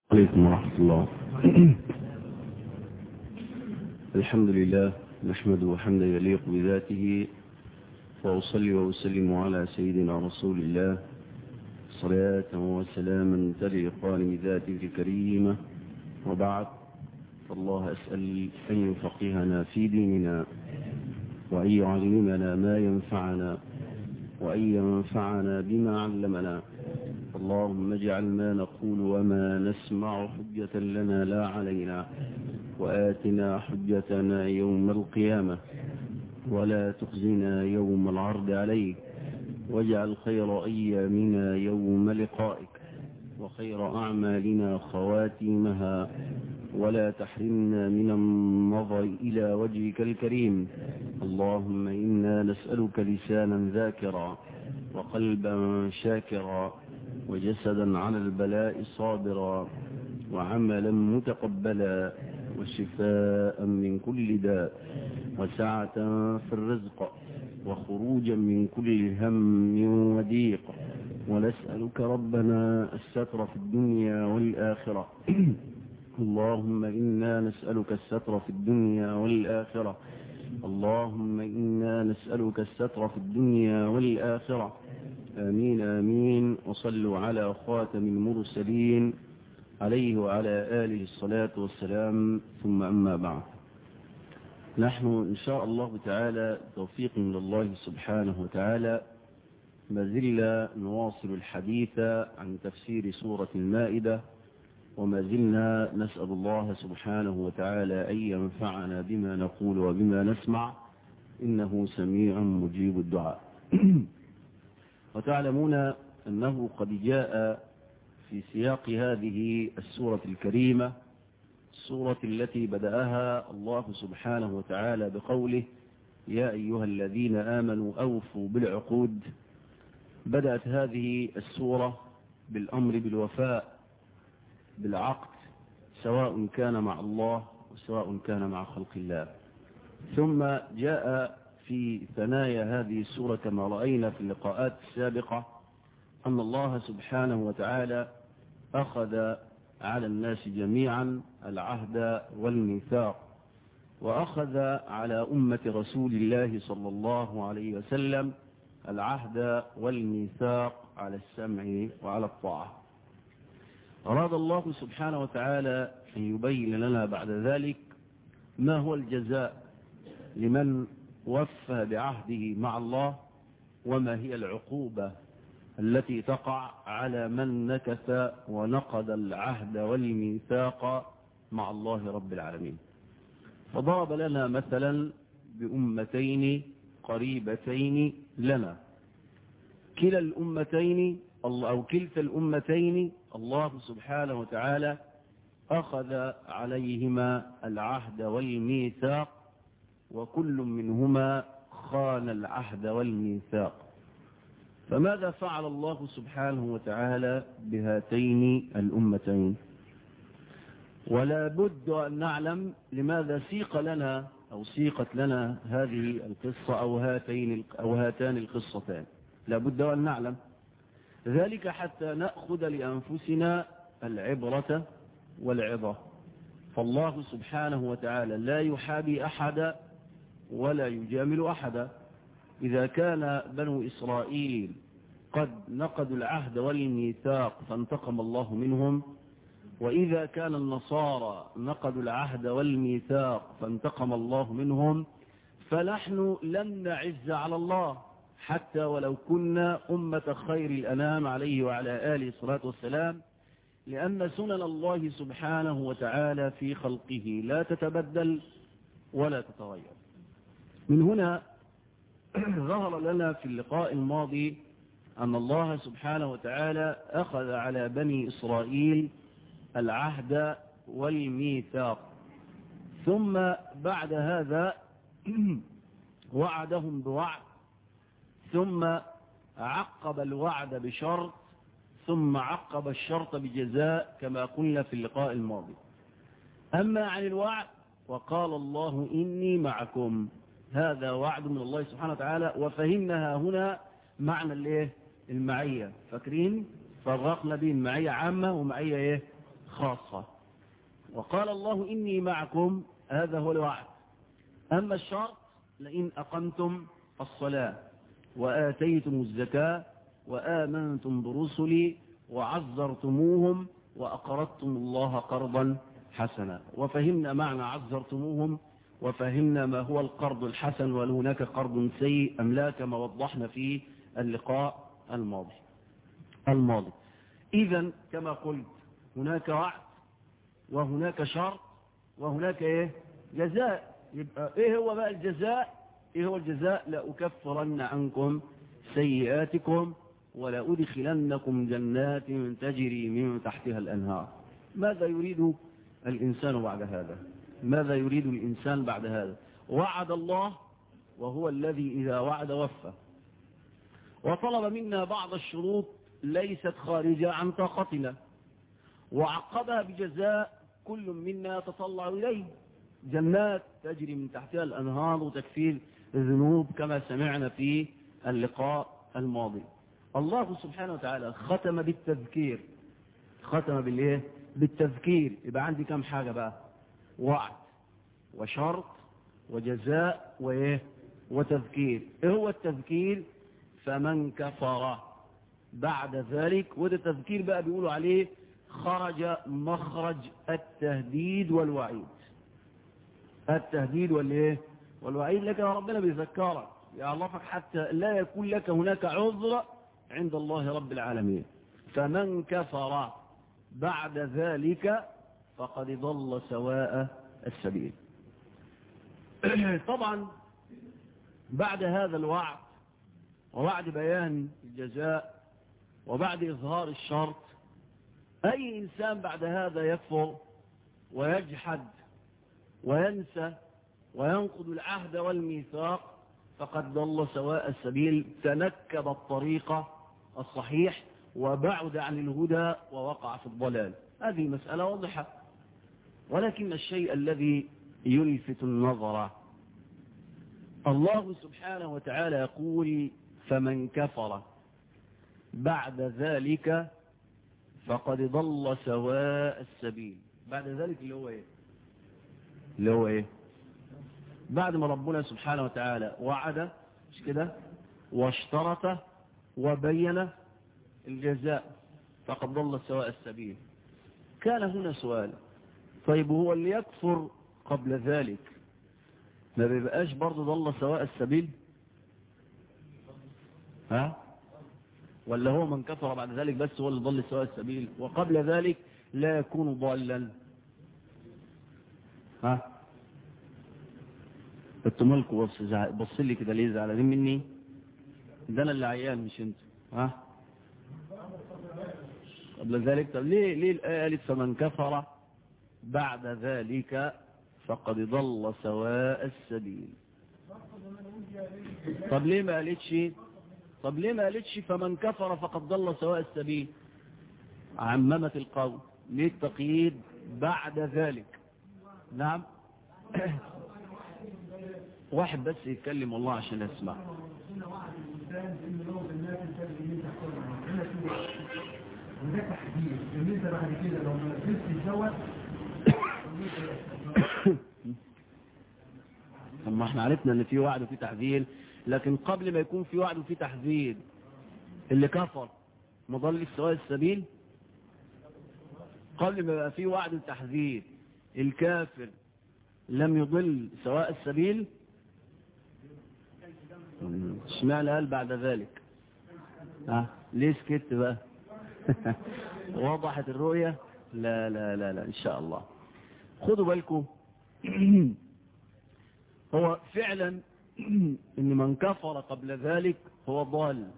عليكم ورحمة الله الحمد لله نحمده حمدا يليق بذاته وأصلي وأسلم على سيدنا رسول الله صلاة وسلاما تليقان بذاته الكريمة وبعد فالله أسأل أن يفقهنا في ديننا وأن يعلمنا ما ينفعنا وأن ينفعنا بما علمنا اللهم اجعل ما نقول وما نسمع حجة لنا لا علينا وآتنا حجتنا يوم القيامة ولا تخزنا يوم العرض عليك واجعل خير أيامنا يوم لقائك وخير أعمالنا خواتيمها ولا تحرمنا من النظر إلى وجهك الكريم اللهم إنا نسألك لسانا ذاكرا وقلبا شاكرا وجسدا على البلاء صابرا وعملا متقبلا وشفاء من كل داء وسعة في الرزق وخروجا من كل هم وضيق ونسألك ربنا الستر في الدنيا والآخرة اللهم إنا نسألك الستر في الدنيا والآخرة اللهم إنا نسألك الستر في الدنيا والآخرة آمين آمين وصلوا على خاتم المرسلين عليه وعلى آله الصلاة والسلام ثم أما بعد نحن إن شاء الله تعالى توفيق من الله سبحانه وتعالى ما زلنا نواصل الحديث عن تفسير سورة المائدة وما زلنا نسأل الله سبحانه وتعالى أن ينفعنا بما نقول وبما نسمع إنه سميع مجيب الدعاء وتعلمون أنه قد جاء في سياق هذه السورة الكريمة السورة التي بدأها الله سبحانه وتعالى بقوله يا أيها الذين آمنوا أوفوا بالعقود بدأت هذه السورة بالأمر بالوفاء بالعقد سواء كان مع الله وسواء كان مع خلق الله ثم جاء في ثنايا هذه السورة كما رأينا في اللقاءات السابقة أن الله سبحانه وتعالى أخذ على الناس جميعا العهد والميثاق وأخذ على أمة رسول الله صلى الله عليه وسلم العهد والميثاق على السمع وعلى الطاعة أراد الله سبحانه وتعالى أن يبين لنا بعد ذلك ما هو الجزاء لمن وفى بعهده مع الله وما هي العقوبة التي تقع على من نكث ونقض العهد والميثاق مع الله رب العالمين فضرب لنا مثلا بأمتين قريبتين لنا كلا الأمتين أو كلتا الأمتين الله سبحانه وتعالى أخذ عليهما العهد والميثاق وكل منهما خان العهد والميثاق فماذا فعل الله سبحانه وتعالى بهاتين الأمتين ولا بد أن نعلم لماذا سيق لنا أو سيقت لنا هذه القصة أو هاتين أو هاتان القصتان لا بد أن نعلم ذلك حتى نأخذ لأنفسنا العبرة والعظة فالله سبحانه وتعالى لا يحابي أحدا ولا يجامل أحدا إذا كان بنو إسرائيل قد نقضوا العهد والميثاق فانتقم الله منهم وإذا كان النصارى نقضوا العهد والميثاق فانتقم الله منهم فنحن لن نعز على الله حتى ولو كنا أمة خير الأنام عليه وعلى آله الصلاة والسلام لأن سنن الله سبحانه وتعالى في خلقه لا تتبدل ولا تتغير من هنا ظهر لنا في اللقاء الماضي أن الله سبحانه وتعالى أخذ على بني إسرائيل العهد والميثاق ثم بعد هذا وعدهم بوعد ثم عقب الوعد بشرط ثم عقب الشرط بجزاء كما قلنا في اللقاء الماضي أما عن الوعد وقال الله إني معكم هذا وعد من الله سبحانه وتعالى وفهمناها هنا معنى الايه المعية فاكرين فرقنا بين معية عامة ومعية ايه خاصة وقال الله إني معكم هذا هو الوعد أما الشرط لئن أقمتم الصلاة وآتيتم الزكاة وآمنتم برسلي وعزرتموهم وأقرضتم الله قرضا حسنا وفهمنا معنى عزرتموهم وفهمنا ما هو القرض الحسن وهل هناك قرض سيء أم لا كما وضحنا في اللقاء الماضي الماضي إذا كما قلت هناك وعد وهناك شرط وهناك إيه جزاء يبقى إيه هو بقى الجزاء إيه هو الجزاء لا أكفرن عنكم سيئاتكم ولا أدخلنكم جنات تجري من تحتها الأنهار ماذا يريد الإنسان بعد هذا ماذا يريد الإنسان بعد هذا وعد الله وهو الذي إذا وعد وفى وطلب منا بعض الشروط ليست خارجة عن طاقتنا وعقبها بجزاء كل منا يتطلع إليه جنات تجري من تحتها الأنهار وتكفير الذنوب كما سمعنا في اللقاء الماضي الله سبحانه وتعالى ختم بالتذكير ختم بالايه بالتذكير يبقى عندي كم حاجة بقى وعد وشرط وجزاء وايه وتذكير ايه هو التذكير فمن كفر بعد ذلك وده تذكير بقى بيقولوا عليه خرج مخرج التهديد والوعيد التهديد والايه والوعيد لكن ربنا بيذكرك يعرفك حتى لا يكون لك هناك عذر عند الله رب العالمين فمن كفر بعد ذلك فقد ضل سواء السبيل طبعا بعد هذا الوعد وبعد بيان الجزاء وبعد إظهار الشرط أي إنسان بعد هذا يكفر ويجحد وينسى وينقض العهد والميثاق فقد ضل سواء السبيل تنكب الطريقة الصحيح وبعد عن الهدى ووقع في الضلال هذه مسألة واضحة ولكن الشيء الذي يلفت النظر الله سبحانه وتعالى يقول فمن كفر بعد ذلك فقد ضل سواء السبيل بعد ذلك اللي هو ايه اللي هو ايه بعد ما ربنا سبحانه وتعالى وعد مش كده واشترط وبين الجزاء فقد ضل سواء السبيل كان هنا سؤال طيب هو اللي يكفر قبل ذلك ما بيبقاش برضه ضل سواء السبيل ها ولا هو من كفر بعد ذلك بس هو اللي ضل سواء السبيل وقبل ذلك لا يكون ضالا ها انتوا مالكوا بص بص لي كده ليه زعلانين مني ده انا اللي عيان مش انت ها قبل ذلك طب ليه ليه الايه قالت فمن كفر بعد ذلك فقد ضل سواء السبيل طب ليه ما قالتش طب ليه ما قالتش فمن كفر فقد ضل سواء السبيل عممت القول ليه التقييد بعد ذلك نعم واحد بس يتكلم والله عشان اسمع وده تحديد ان انت بعد كده لو ما قدرتش تتزوج طب ما احنا عرفنا ان في وعد وفي تحذير لكن قبل ما يكون في وعد وفي تحذير اللي كفر مضل سواء السبيل قبل ما يبقى في وعد وتحذير الكافر لم يضل سواء السبيل اشمعنى قال بعد ذلك ها ليه سكت بقى وضحت الرؤية لا لا لا لا ان شاء الله خدوا بالكم هو فعلا ان من كفر قبل ذلك هو ضال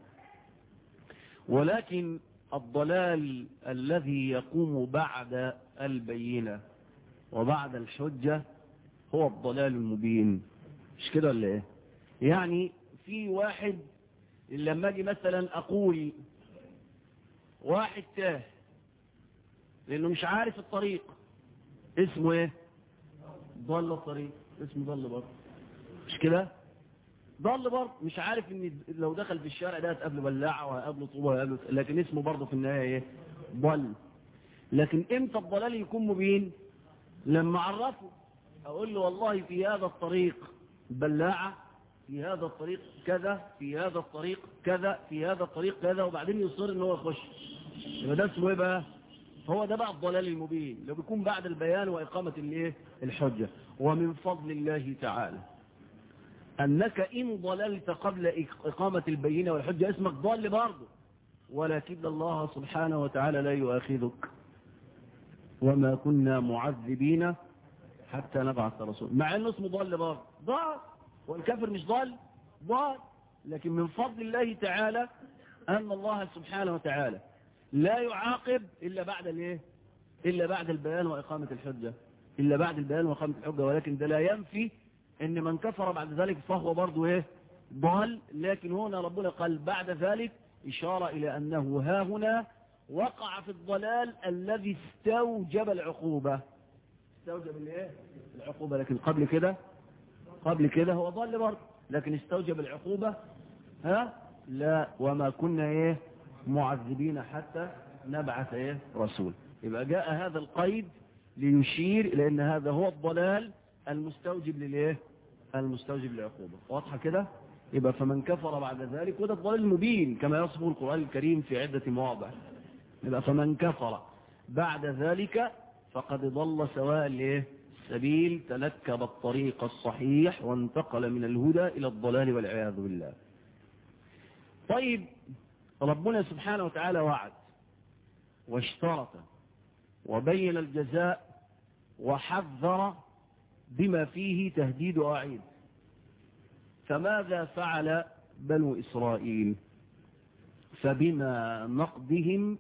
ولكن الضلال الذي يقوم بعد البينة وبعد الحجة هو الضلال المبين مش كده ولا ايه يعني في واحد لما اجي مثلا اقول واحد تاه لانه مش عارف الطريق اسمه ايه ضل الطريق اسمه ضل برضه مش كده ضل برضه مش عارف ان لو دخل في الشارع ده هتقابله بلاعه وهيقابله طوبه وهيقابله لكن اسمه برضه في النهايه ايه ضل لكن امتى الضلال يكون مبين لما عرفه اقول له والله في هذا الطريق بلاعة في هذا الطريق كذا في هذا الطريق كذا في هذا الطريق كذا وبعدين يصر ان هو يخش يبقى ده اسمه ايه بقى هو ده بقى الضلال المبين لو بيكون بعد البيان واقامه الايه الحجه ومن فضل الله تعالى انك ان ضللت قبل اقامه البينه والحجه اسمك ضال برضه ولكن الله سبحانه وتعالى لا يؤاخذك وما كنا معذبين حتى نبعث رسول مع انه اسمه ضال برضه ضال والكافر مش ضال ضال لكن من فضل الله تعالى ان الله سبحانه وتعالى لا يعاقب الا بعد الايه الا بعد البيان واقامه الحجه الا بعد البيان واقامه الحجه ولكن ده لا ينفي ان من كفر بعد ذلك فهو برضه ايه ضال لكن هنا ربنا قال بعد ذلك اشاره الى انه ها هنا وقع في الضلال الذي استوجب العقوبه استوجب الايه العقوبه لكن قبل كده قبل كده هو ضل برضه لكن استوجب العقوبه ها لا وما كنا ايه معذبين حتى نبعث ايه رسول يبقى جاء هذا القيد ليشير الى ان هذا هو الضلال المستوجب للايه المستوجب للعقوبه واضحه كده يبقى فمن كفر بعد ذلك وده الضلال المبين كما يصفه القران الكريم في عده مواضع يبقى فمن كفر بعد ذلك فقد ضل سواء الايه السبيل تنكب الطريق الصحيح وانتقل من الهدى الى الضلال والعياذ بالله طيب ربنا سبحانه وتعالى وعد واشترط وبين الجزاء وحذر بما فيه تهديد وعيد فماذا فعل بنو إسرائيل فبما نقضهم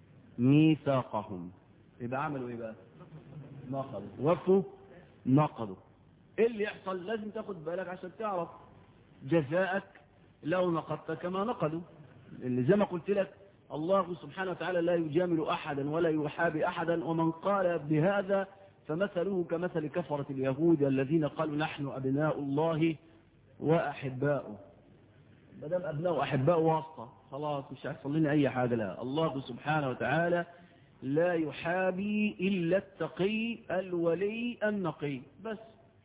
ميثاقهم يبقى عملوا ايه بقى نقضوا وفوا نقضوا ايه اللي يحصل لازم تاخد بالك عشان تعرف جزاءك لو نقضت كما نقضوا اللي زي ما قلت لك الله سبحانه وتعالى لا يجامل أحدا ولا يحابي أحدا ومن قال بهذا فمثله كمثل كفرة اليهود الذين قالوا نحن أبناء الله وأحباؤه مدام أبناء وأحباء واسطة خلاص مش هيحصل لنا أي حاجة لا الله سبحانه وتعالى لا يحابي إلا التقي الولي النقي بس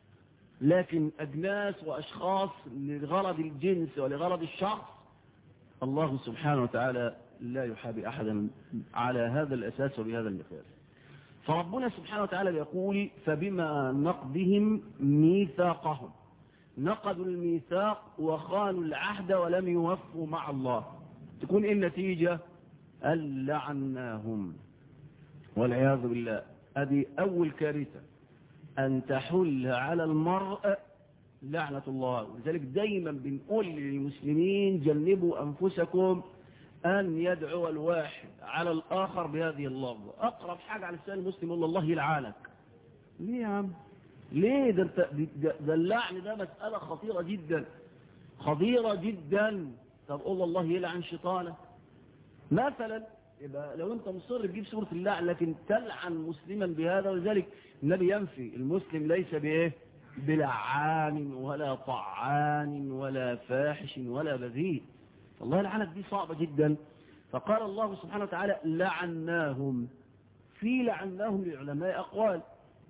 لكن أجناس وأشخاص لغرض الجنس ولغرض الشخص الله سبحانه وتعالى لا يحابي أحدا على هذا الأساس وبهذا المثال فربنا سبحانه وتعالى يقول فبما نقضهم ميثاقهم نقضوا الميثاق وخانوا العهد ولم يوفوا مع الله تكون إيه النتيجة أن لعناهم والعياذ بالله هذه أول كارثة أن تحل على المرء لعنة الله ولذلك دايما بنقول للمسلمين جنبوا أنفسكم أن يدعو الواحد على الآخر بهذه اللفظة أقرب حاجة على لسان المسلم يقول الله يلعنك ليه يا عم ليه ده, انت ده, ده اللعن ده مسألة خطيرة جدا خطيرة جدا طب قول الله يلعن شيطانك مثلا يبقى لو انت مصر تجيب سورة اللعن لكن تلعن مسلما بهذا ولذلك النبي ينفي المسلم ليس بايه بلعان ولا طعان ولا فاحش ولا بذيء الله العنك دي صعبة جدا فقال الله سبحانه وتعالى لعناهم في لعناهم للعلماء أقوال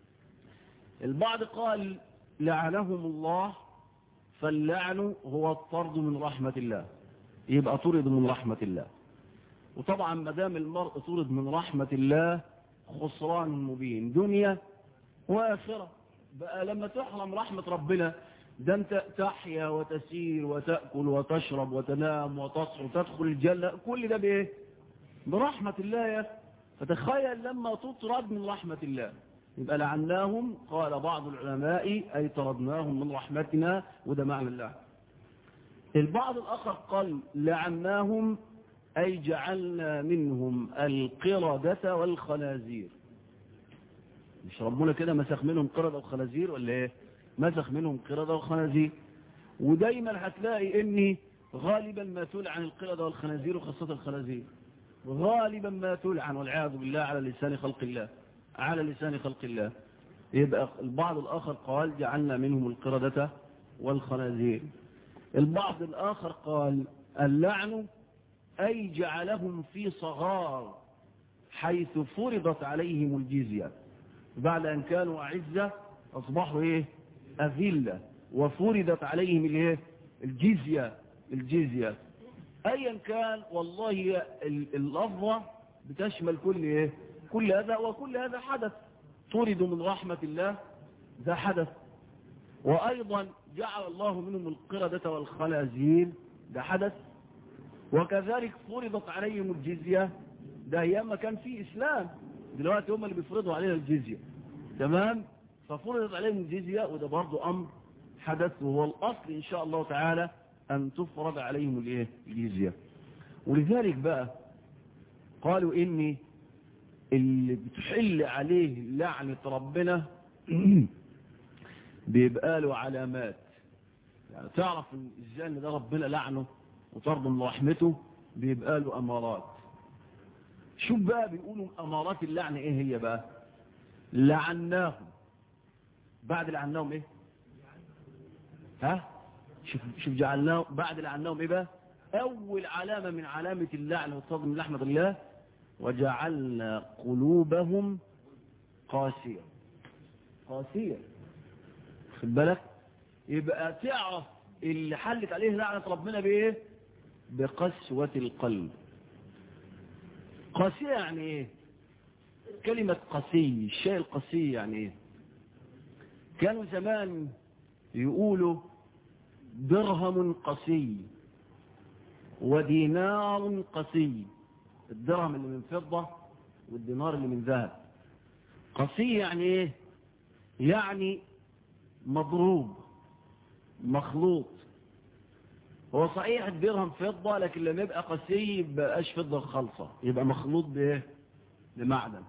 البعض قال لعنهم الله فاللعن هو الطرد من رحمة الله يبقى طرد من رحمة الله وطبعا ما دام المرء طرد من رحمة الله خسران مبين دنيا وآخرة بقى لما تحرم رحمة ربنا ده انت تحيا وتسير وتأكل وتشرب وتنام وتصحى وتدخل الجنة كل ده بايه برحمة الله يا فتخيل لما تطرد من رحمة الله يبقى لعناهم قال بعض العلماء أي طردناهم من رحمتنا وده معنى الله البعض الآخر قال لعناهم أي جعلنا منهم القردة والخنازير مش ربنا كده مسخ منهم قردة وخنازير ولا ايه مسخ منهم قردة وخنازير ودايما هتلاقي اني غالبا ما تلعن القردة والخنازير وخاصة الخنازير غالبا ما تلعن والعياذ بالله على لسان خلق الله على لسان خلق الله يبقى البعض الآخر قال جعلنا منهم القردة والخنازير البعض الآخر قال اللعن أي جعلهم في صغار حيث فرضت عليهم الجزية بعد أن كانوا أعزة أصبحوا إيه أذلة وفرضت عليهم الإيه الجزية الجزية أيا كان والله اللفظة بتشمل كل إيه كل هذا وكل هذا حدث طردوا من رحمة الله ده حدث وأيضا جعل الله منهم القردة والخنازير ده حدث وكذلك فرضت عليهم الجزية ده أيام ما كان في إسلام دلوقتي هم اللي بيفرضوا علينا الجزية تمام ففرضت عليهم الجزية وده برضو أمر حدث وهو الأصل إن شاء الله تعالى أن تفرض عليهم الإيه الجزية ولذلك بقى قالوا إني اللي بتحل عليه لعنة ربنا بيبقى له علامات يعني تعرف ازاي ان ده ربنا لعنه وطرد من رحمته بيبقى له امارات شوف بقى بيقولوا امارات اللعن ايه هي بقى لعناهم بعد لعناهم ايه ها شوف شوف جعلناهم بعد لعناهم ايه بقى اول علامه من علامه اللعن والطرد من رحمه الله وجعلنا قلوبهم قاسيه قاسيه خد بالك يبقى تعرف اللي حلت عليه لعنة ربنا بايه بقسوة القلب قاسية يعني ايه كلمة قسي الشيء القسي يعني ايه كانوا زمان يقولوا درهم قسي ودينار قسي الدرهم اللي من فضة والدينار اللي من ذهب قسي يعني ايه يعني مضروب مخلوط هو صحيح الدرهم فضة لكن لما يبقى قسي يبقاش فضة خالصة يبقى مخلوط بايه بمعدن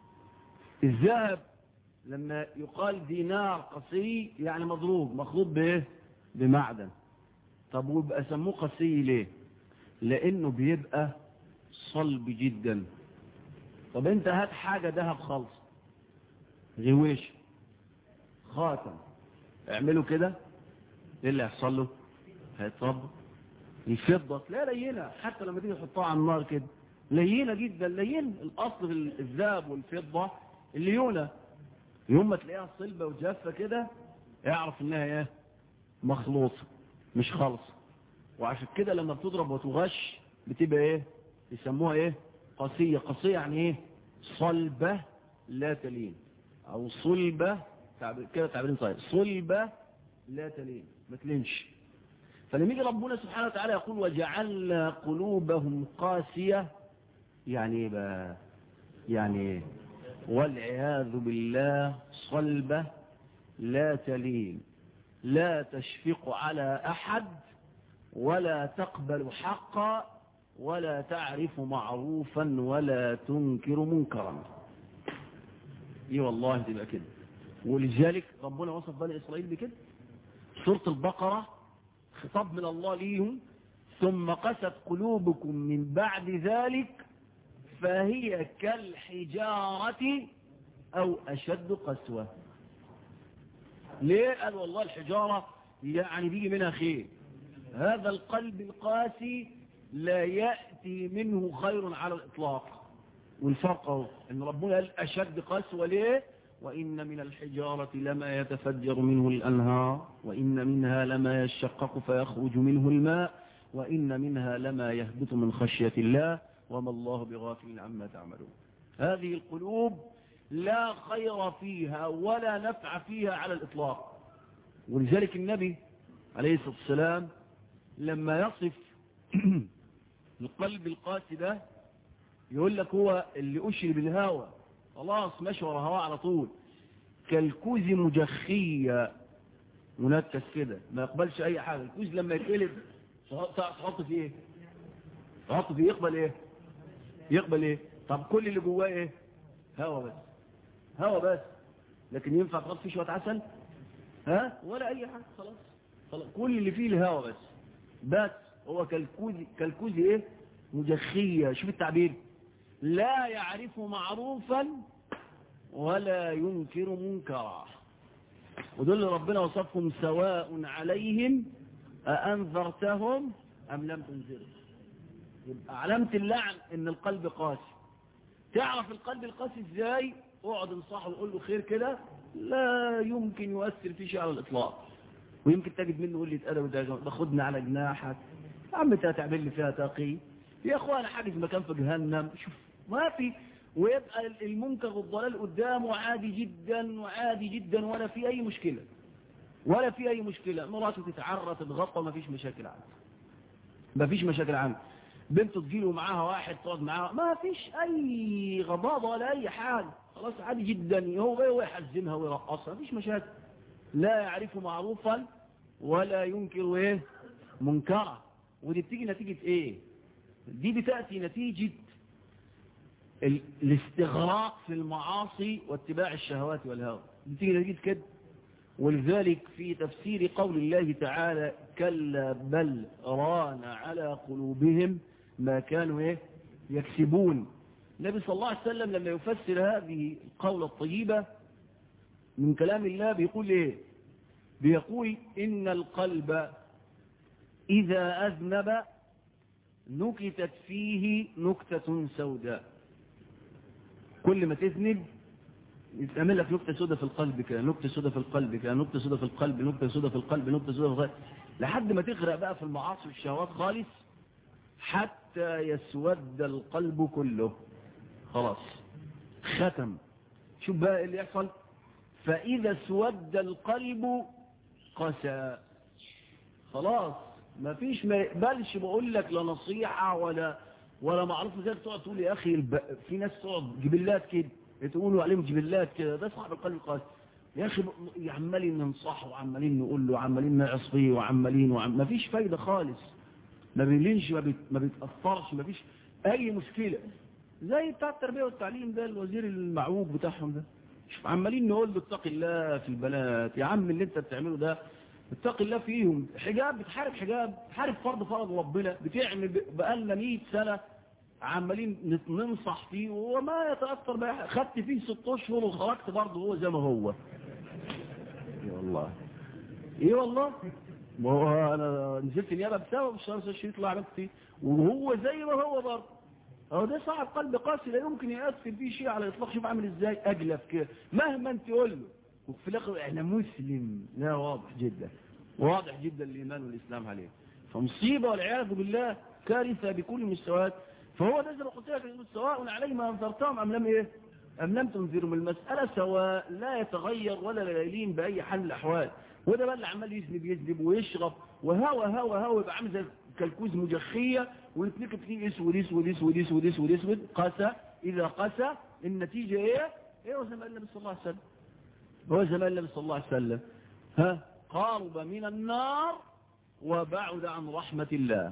الذهب لما يقال دينار قسي يعني مضروب مخلوط بايه بمعدن طب ويبقى سموه قسي ليه لانه بيبقى صلب جدا طب انت هات حاجة ذهب خالص غويش خاتم اعملوا كده ايه اللي هيحصل له هيتربى الفضة لا لينة حتى لما تيجي تحطها على النار كده لينة جدا لين الاصل في الذهب والفضة الليونة يوم ما تلاقيها صلبة وجافة كده اعرف انها ايه مخلوطة مش خالصة وعشان كده لما بتضرب وتغش بتبقى ايه يسموها ايه قاسية قاسية يعني ايه صلبة لا تلين او صلبة تعبير كده تعبيرين صحيح صلبة لا تلين ما تلينش فلما يجي ربنا سبحانه وتعالى يقول وجعلنا قلوبهم قاسية يعني ايه بقى يعني ايه والعياذ بالله صلبة لا تلين لا تشفق على أحد ولا تقبل حقا ولا تعرف معروفا ولا تنكر منكرا ايه والله تبقى كده ولذلك ربنا وصف بني إسرائيل بكده سورة البقرة خطاب من الله ليهم ثم قست قلوبكم من بعد ذلك فهي كالحجارة أو أشد قسوة ليه قال والله الحجارة يعني بيجي منها خير هذا القلب القاسي لا يأتي منه خير على الإطلاق والفرق هو ان ربنا قال أشد قسوة ليه وإن من الحجارة لما يتفجر منه الأنهار وإن منها لما يشقق فيخرج منه الماء وإن منها لما يهبط من خشية الله وما الله بغافل عما تعملون هذه القلوب لا خير فيها ولا نفع فيها على الإطلاق ولذلك النبي عليه الصلاة والسلام لما يصف القلب القاسي ده يقول لك هو اللي أشري بالهوى خلاص ماشي ورا هواه على طول كالكوز مجخية منكس كده ما يقبلش أي حاجة الكوز لما يتقلب تحط فيه ايه تحط فيه يقبل ايه يقبل ايه طب كل اللي جواه ايه هوا بس هوا بس لكن ينفع تحط فيه شويه عسل ها ولا اي حاجه خلاص خلاص كل اللي فيه الهوا بس بس هو كالكوز كالكوز ايه مجخيه شوف التعبير لا يعرف معروفا ولا ينكر منكرا ودول ربنا وصفهم سواء عليهم أأنذرتهم أم لم تنذرهم يبقى علامة اللعن إن القلب قاسي تعرف القلب القاسي ازاي اقعد انصحه وقول له خير كده لا يمكن يؤثر في شيء على الاطلاق ويمكن تجد منه يقول لي اتقدم ده باخدنا على جناحك يا عم انت هتعمل لي فيها تقي يا اخوان حاجز مكان في جهنم شوف ما في ويبقى المنكر والضلال قدامه عادي جدا وعادي جدا ولا في اي مشكله ولا في اي مشكله مراته تتعرى تتغطى ما فيش مشاكل عنده ما فيش مشاكل عنده بنته تجيله معاها واحد تقعد معاها ما فيش اي غضاضه ولا اي حاجه خلاص عادي جدا هو هو يحزمها ويرقصها ما فيش مشاكل لا يعرف معروفا ولا ينكر ايه منكرا ودي بتيجي نتيجه ايه دي بتاتي نتيجه ال- الاستغراق في المعاصي واتباع الشهوات والهوى دي بتيجي نتيجه كده ولذلك في تفسير قول الله تعالى كلا بل ران على قلوبهم ما كانوا ايه يكسبون النبي صلى الله عليه وسلم لما يفسر هذه القولة الطيبة من كلام الله بيقول ايه بيقول ان القلب اذا اذنب نكتت فيه نكتة سوداء كل ما تذنب يتعمل لك نكتة سوداء في القلب كده نكتة سوداء في القلب كده نكتة سوداء في القلب نكتة سوداء في القلب نكتة سوداء في القلب لحد ما تغرق بقى في المعاصي والشهوات خالص حتى يسود القلب كله خلاص ختم شوف بقى إيه اللي يحصل فإذا اسود القلب قسى خلاص ما فيش ما يقبلش بقول لك لا نصيحة ولا ولا معروف زي تقعد تقول يا أخي الب... في ناس تقعد جبلات كده تقولوا عليهم جبلات كده ده صاحب القلب القاسي يا أخي ب- عمالين ننصحه وعمالين نقول له وعمالين نعص فيه وعمالين وعم... ما فيش فايدة خالص ما بيلينش ما, بيت... ما بيتأثرش ما فيش أي مشكلة زي بتاع التربية والتعليم ده الوزير المعوج بتاعهم ده شوف عمالين نقول له اتق الله في البنات يا عم اللي انت بتعمله ده اتق الله فيهم حجاب بتحارب حجاب بتحارب فرض فرض ربنا بتعمل ب- بقالنا 100 سنة عمالين نت- ننصح فيه وما يتأثر بقى خدت فيه ست اشهر وخرجت برضه هو زي ما هو ايه والله ايه والله ما هو انا نزلت نيابه بسبب الشهر الشريط اللي عملت فيه وهو زي ما هو برضه هو ده صاحب قلب قاسي لا يمكن يأثر فيه شيء على الاطلاق شوف عامل ازاي اجلف كده مهما انت تقول له وفي الاخر احنا مسلم لا واضح جدا واضح جدا الايمان والاسلام عليه فمصيبه والعياذ بالله كارثه بكل المستويات فهو ده زي ما قلت لك سواء عليه ما انذرتهم ام لم ايه ام لم تنذرهم المساله سواء لا يتغير ولا لا يلين باي حال من الاحوال وده بقى اللي عمال يذنب يذنب ويشرب وهوى هوى هوى يبقى عامل زي كالكوز مجخيه ويتنكت فيه اسود اسود اسود اسود اسود اسود قسى اذا قسى النتيجه ايه؟ ايه هو زي ما قال النبي صلى الله عليه وسلم هو زي ما قال النبي صلى الله عليه وسلم ها قارب من النار وبعد عن رحمه الله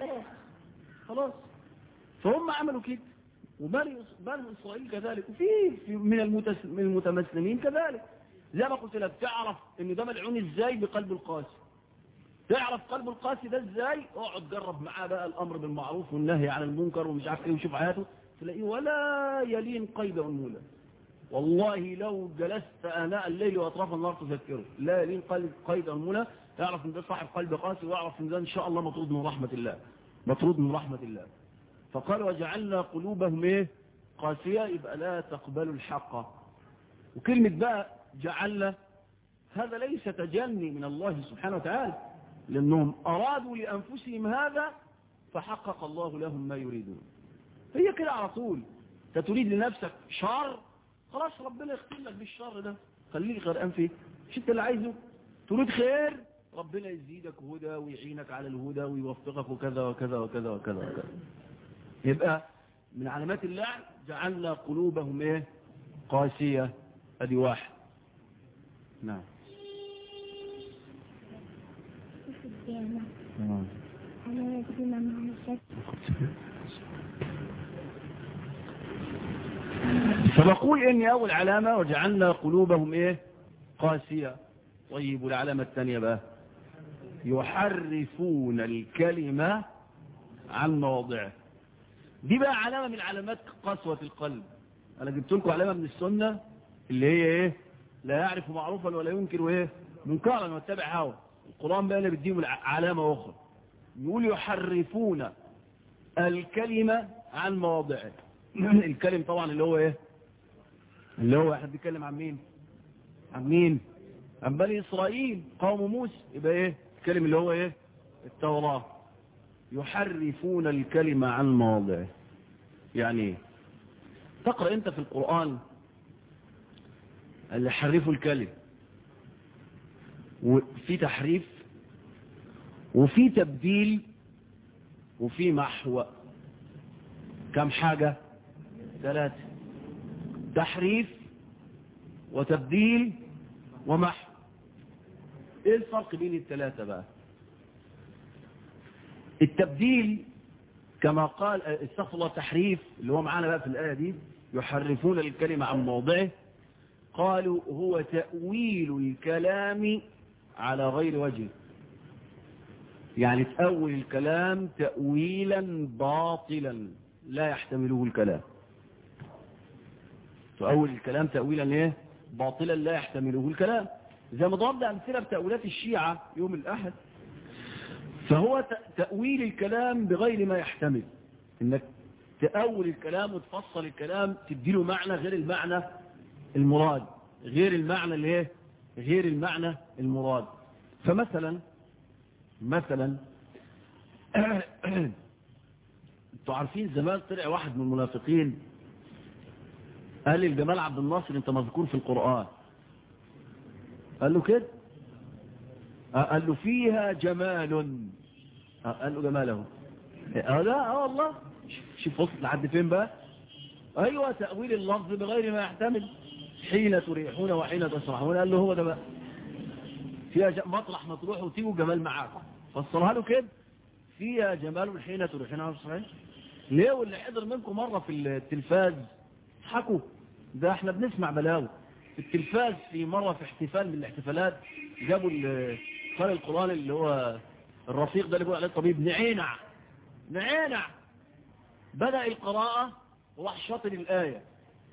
خلاص فهم عملوا كده وبني بني اسرائيل كذلك وفي في من المتس من المتمسلمين كذلك زي ما قلت لك تعرف ان ده ملعون ازاي بقلب القاسي تعرف قلب القاسي ده ازاي اقعد جرب معاه بقى الامر بالمعروف والنهي عن المنكر ومش عارف ايه وشوف حياته تلاقيه ولا يلين قيد انمولا والله لو جلست اناء الليل واطراف النار تذكره لا يلين قيد قيد انمولا تعرف ان ده صاحب قلب قاسي واعرف ان ده ان شاء الله مطرود من رحمه الله مطرود من رحمه الله فقال وجعلنا قلوبهم ايه قاسيه يبقى لا تقبلوا الحق وكلمه بقى جعلنا هذا ليس تجني من الله سبحانه وتعالى لأنهم أرادوا لأنفسهم هذا فحقق الله لهم ما يريدون هي كده على طول انت تريد لنفسك شر خلاص ربنا يختم لك بالشر ده خليك غرقان فيه مش انت اللي عايزه تريد خير ربنا يزيدك هدى ويعينك على الهدى ويوفقك وكذا وكذا وكذا وكذا وكذا يبقى من علامات اللعن جعلنا قلوبهم ايه قاسية ادي واحد نعم في الديانة أنا يجبنا مع الشك فنقول اني اول علامة وجعلنا قلوبهم ايه قاسية طيب والعلامة الثانية بقى يحرفون الكلمة عن مواضعه دي بقى علامة من علامات قسوة القلب انا جبت لكم علامة من السنة اللي هي ايه لا يعرف معروفا ولا ينكر ايه منكرا واتبع هوى القرآن بقى اللي بيديهم الع- علامة اخرى يقول يحرفون الكلمة عن مواضعه الكلم طبعا اللي هو ايه اللي هو احنا بنتكلم عن مين عن مين عن بني اسرائيل قوم موسى يبقى ايه الكلم اللي هو ايه التوراة يحرفون الكلمة عن مواضعه يعني ايه تقرأ انت في القرآن اللي حرفوا الكلم وفي تحريف وفي تبديل وفي محو كم حاجة ثلاثة تحريف وتبديل ومحو ايه الفرق بين الثلاثة بقى التبديل كما قال استغفر الله تحريف اللي هو معانا بقى في الآية دي يحرفون الكلمة عن موضعه قالوا هو تأويل الكلام على غير وجه يعني تأول الكلام تأويلا باطلا لا يحتمله الكلام تأول الكلام تأويلا ايه باطلا لا يحتمله الكلام زي ما ضربنا أمثلة بتأويلات الشيعة يوم الأحد فهو تأويل الكلام بغير ما يحتمل انك تأول الكلام وتفصل الكلام تديله معنى غير المعنى المراد غير المعنى اللي ايه غير المعنى المراد فمثلا مثلا انتوا عارفين زمان طلع واحد من المنافقين قال للجمال عبد الناصر انت مذكور في القرآن قال له كده قال له فيها جمال قال له جماله اه لا اه والله شوف وصل لحد فين بقى ايوه تأويل اللفظ بغير ما يحتمل حين تريحون وحين تسرحون قال له هو ده بقى فيها مطرح ما تروحوا وتيجوا جمال معاكم فصلها له كده فيها جمال حين تريحون وحين ليه واللي حضر منكم مرة في التلفاز حكوا ده احنا بنسمع بلاوي في التلفاز في مرة في احتفال من الاحتفالات جابوا قال القرآن اللي هو الرفيق ده اللي بيقول عليه الطبيب نعينع نعينع بدأ القراءة وراح شاطر الآية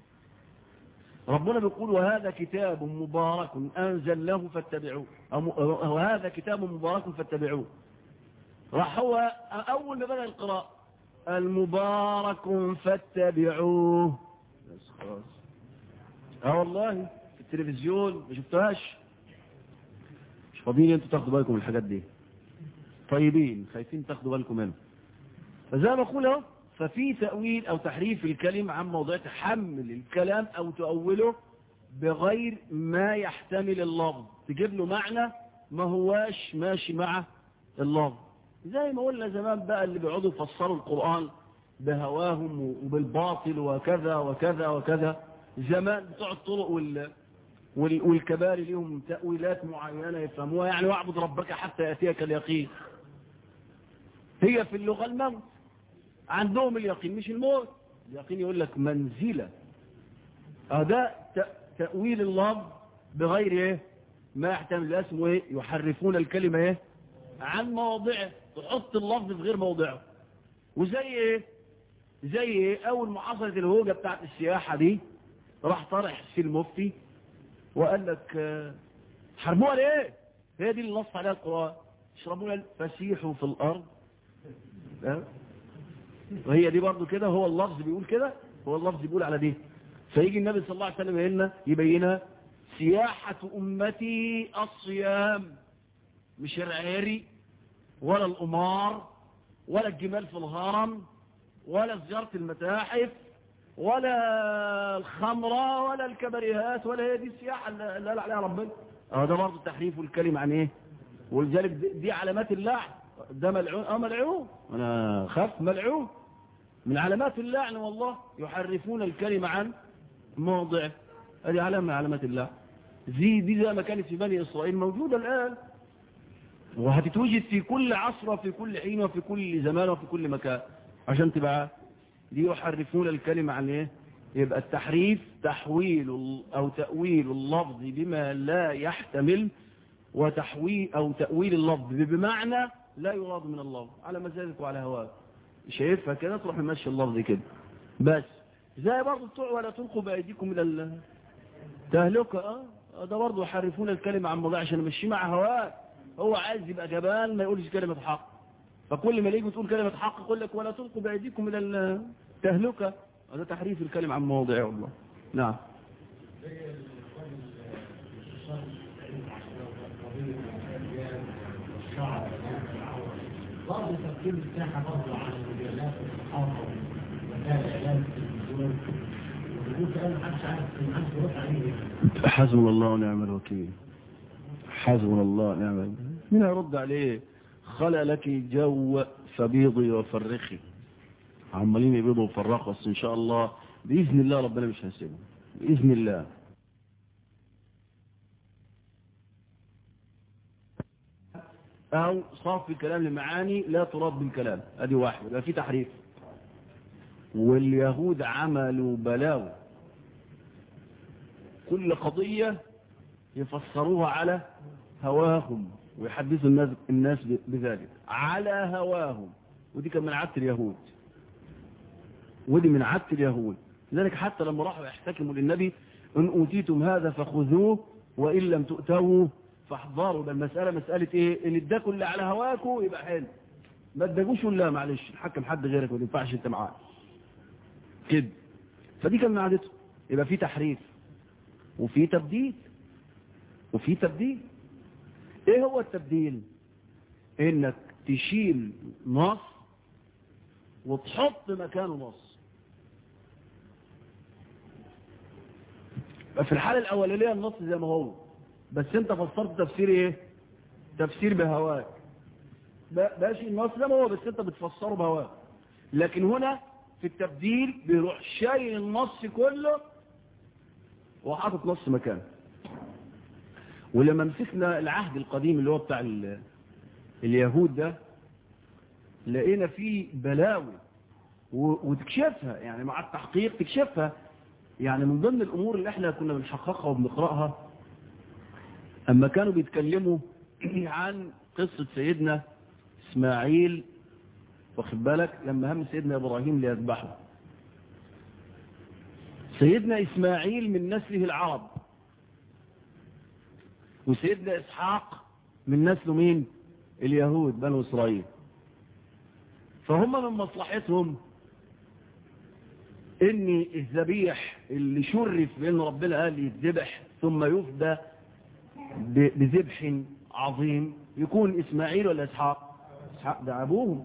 ربنا بيقول وهذا كتاب مبارك أنزلناه فاتبعوه وهذا كتاب مبارك فاتبعوه راح هو أول ما بدأ القراءة المبارك فاتبعوه بس خلاص اه والله في التلفزيون ما شفتهاش مش فاضيين انتوا تاخدوا بالكم من الحاجات دي طيبين خايفين تاخدوا بالكم منه فزي ما اقول اهو ففي تأويل او تحريف الكلم عن موضوع تحمل الكلام او تؤوله بغير ما يحتمل اللفظ تجيب له معنى ما هواش ماشي مع اللفظ زي ما قلنا زمان بقى اللي بيقعدوا يفسروا القرآن بهواهم وبالباطل وكذا وكذا وكذا زمان بتوع الطرق وال والكباري لهم تأويلات معينة يفهموها يعني واعبد ربك حتى يأتيك اليقين هي في اللغة الموت عندهم اليقين مش الموت اليقين يقول لك منزلة هذا تأويل الله بغير ايه ما يحتمل اسمه ايه يحرفون الكلمة ايه عن مواضعه تحط اللفظ في غير موضعه وزي ايه زي ايه اول ما حصلت الهوجة بتاعت السياحة دي راح طرح في المفتي وقال لك حرموها ليه هي دي اللي نص عليها القرآن اشربوها فسيحوا في الارض وهي دي برضو كده هو اللفظ بيقول كده هو اللفظ بيقول على دي فيجي النبي صلى الله عليه وسلم يقولنا يبينها سياحة أمتي الصيام مش العيري ولا الأمار ولا الجمال في الهرم ولا زيارة المتاحف ولا الخمرة ولا الكبريهات ولا هي دي السياحة اللي قال عليها ربنا اه ده برضه تحريف الكلمة عن ايه ولذلك دي علامات اللعن ده ملعون اه ملعون انا خاف ملعون من علامات اللعن والله يحرفون الكلمة عن موضع هذه علامة من علامات اللعن زي دي زي ما كانت في بني إسرائيل موجودة الآن وهتتوجد في كل عصر وفي كل حين وفي كل زمان وفي كل مكان عشان تبقى دي يحرفون الكلمة عن ايه يبقى التحريف تحويل أو تأويل اللفظ بما لا يحتمل وتحويل أو تأويل اللفظ بمعنى لا يراد من اللفظ على مزاجك وعلى هواك شايفها كده تروح ماشي اللفظ كده بس زي برضه بتوع ولا تلقوا بأيديكم إلى التهلكة اه ده برضه يحرفون الكلمة عن موضوع عشان مشي مع هواك هو عايز يبقى جبان ما يقولش كلمة حق فكل ما يجي تقول كلمة حق يقول لك ولا تلقوا بأيديكم إلى التهلكة هذا تحريف الكلم عن مواضعه والله نعم برضه تفكير الساحة برضه عن مجالات الصحافة ومجال إعلام التلفزيون وبيقول كلام محدش عارف محدش بيرد عليه حسبنا الله ونعم الوكيل حسبنا الله ونعم الوكيل مين هيرد عليه خلق لك جو فبيضي وفرخي عمالين يبيضوا وفرخوا بس ان شاء الله باذن الله ربنا مش هيسيبهم باذن الله او صرف الكلام لمعاني لا تراد بالكلام ادي واحد يبقى في تحريف واليهود عملوا بلاوي كل قضية يفسروها على هواهم ويحدثوا الناس, الناس بذلك على هواهم ودي كان من عادة اليهود ودي من عادة اليهود لذلك حتى لما راحوا يحتكموا للنبي ان اوتيتم هذا فخذوه وان لم تؤتوه فاحذروا ده المسألة مسألة ايه ان اداكوا اللي على هواكوا يبقى حلو ما اداكوش ولا معلش الحكم حد غيرك ما ينفعش انت معاه كده فدي كان من عادته يبقى في تحريف وفي تبديل وفي تبديل ايه هو التبديل انك تشيل نص وتحط مكانه نص في الحالة الاولانية النص زي ما هو بس انت فسرت تفسير ايه تفسير بهواك ماشي النص زي ما هو بس انت بتفسره بهواك لكن هنا في التبديل بيروح شايل النص كله وحاطط نص مكانه ولما مسكنا العهد القديم اللي هو بتاع اليهود ده لقينا فيه بلاوي وتكشفها يعني مع التحقيق تكشفها يعني من ضمن الامور اللي احنا كنا بنحققها وبنقراها اما كانوا بيتكلموا عن قصة سيدنا اسماعيل واخد بالك لما هم سيدنا ابراهيم ليذبحه سيدنا اسماعيل من نسله العرب وسيدنا اسحاق من نسله مين اليهود بنو اسرائيل فهم من مصلحتهم ان الذبيح اللي شرف بان ربنا قال يذبح ثم يفدى بذبح عظيم يكون اسماعيل ولا اسحاق اسحاق ده ابوهم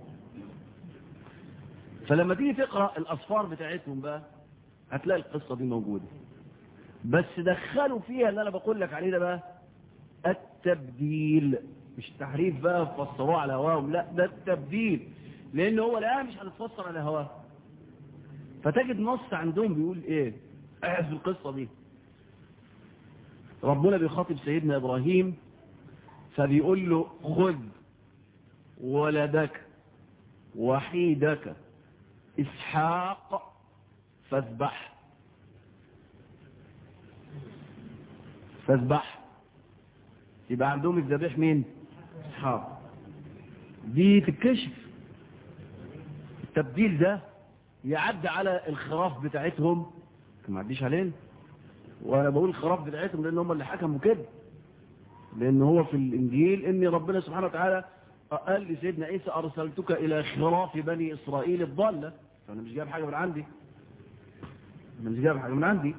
فلما تيجي تقرا الاصفار بتاعتهم بقى هتلاقي القصه دي موجوده بس دخلوا فيها اللي انا بقول لك عليه ده بقى التبديل مش تحريف بقى فسروه على هواهم لا ده التبديل لان هو لا مش هتتفسر على هواه فتجد نص عندهم بيقول ايه في القصه دي ربنا بيخاطب سيدنا ابراهيم فبيقول له خذ ولدك وحيدك اسحاق فاذبح فاذبح يبقى عندهم الذبيح مين اسحاق دي تتكشف التبديل ده يعدي على الخراف بتاعتهم ما عديش علينا وانا بقول الخراف بتاعتهم لان هم اللي حكموا كده لان هو في الانجيل ان ربنا سبحانه وتعالى قال لسيدنا عيسى ارسلتك الى خراف بني اسرائيل الضاله فانا مش جايب حاجه من عندي انا مش جايب حاجه من عندي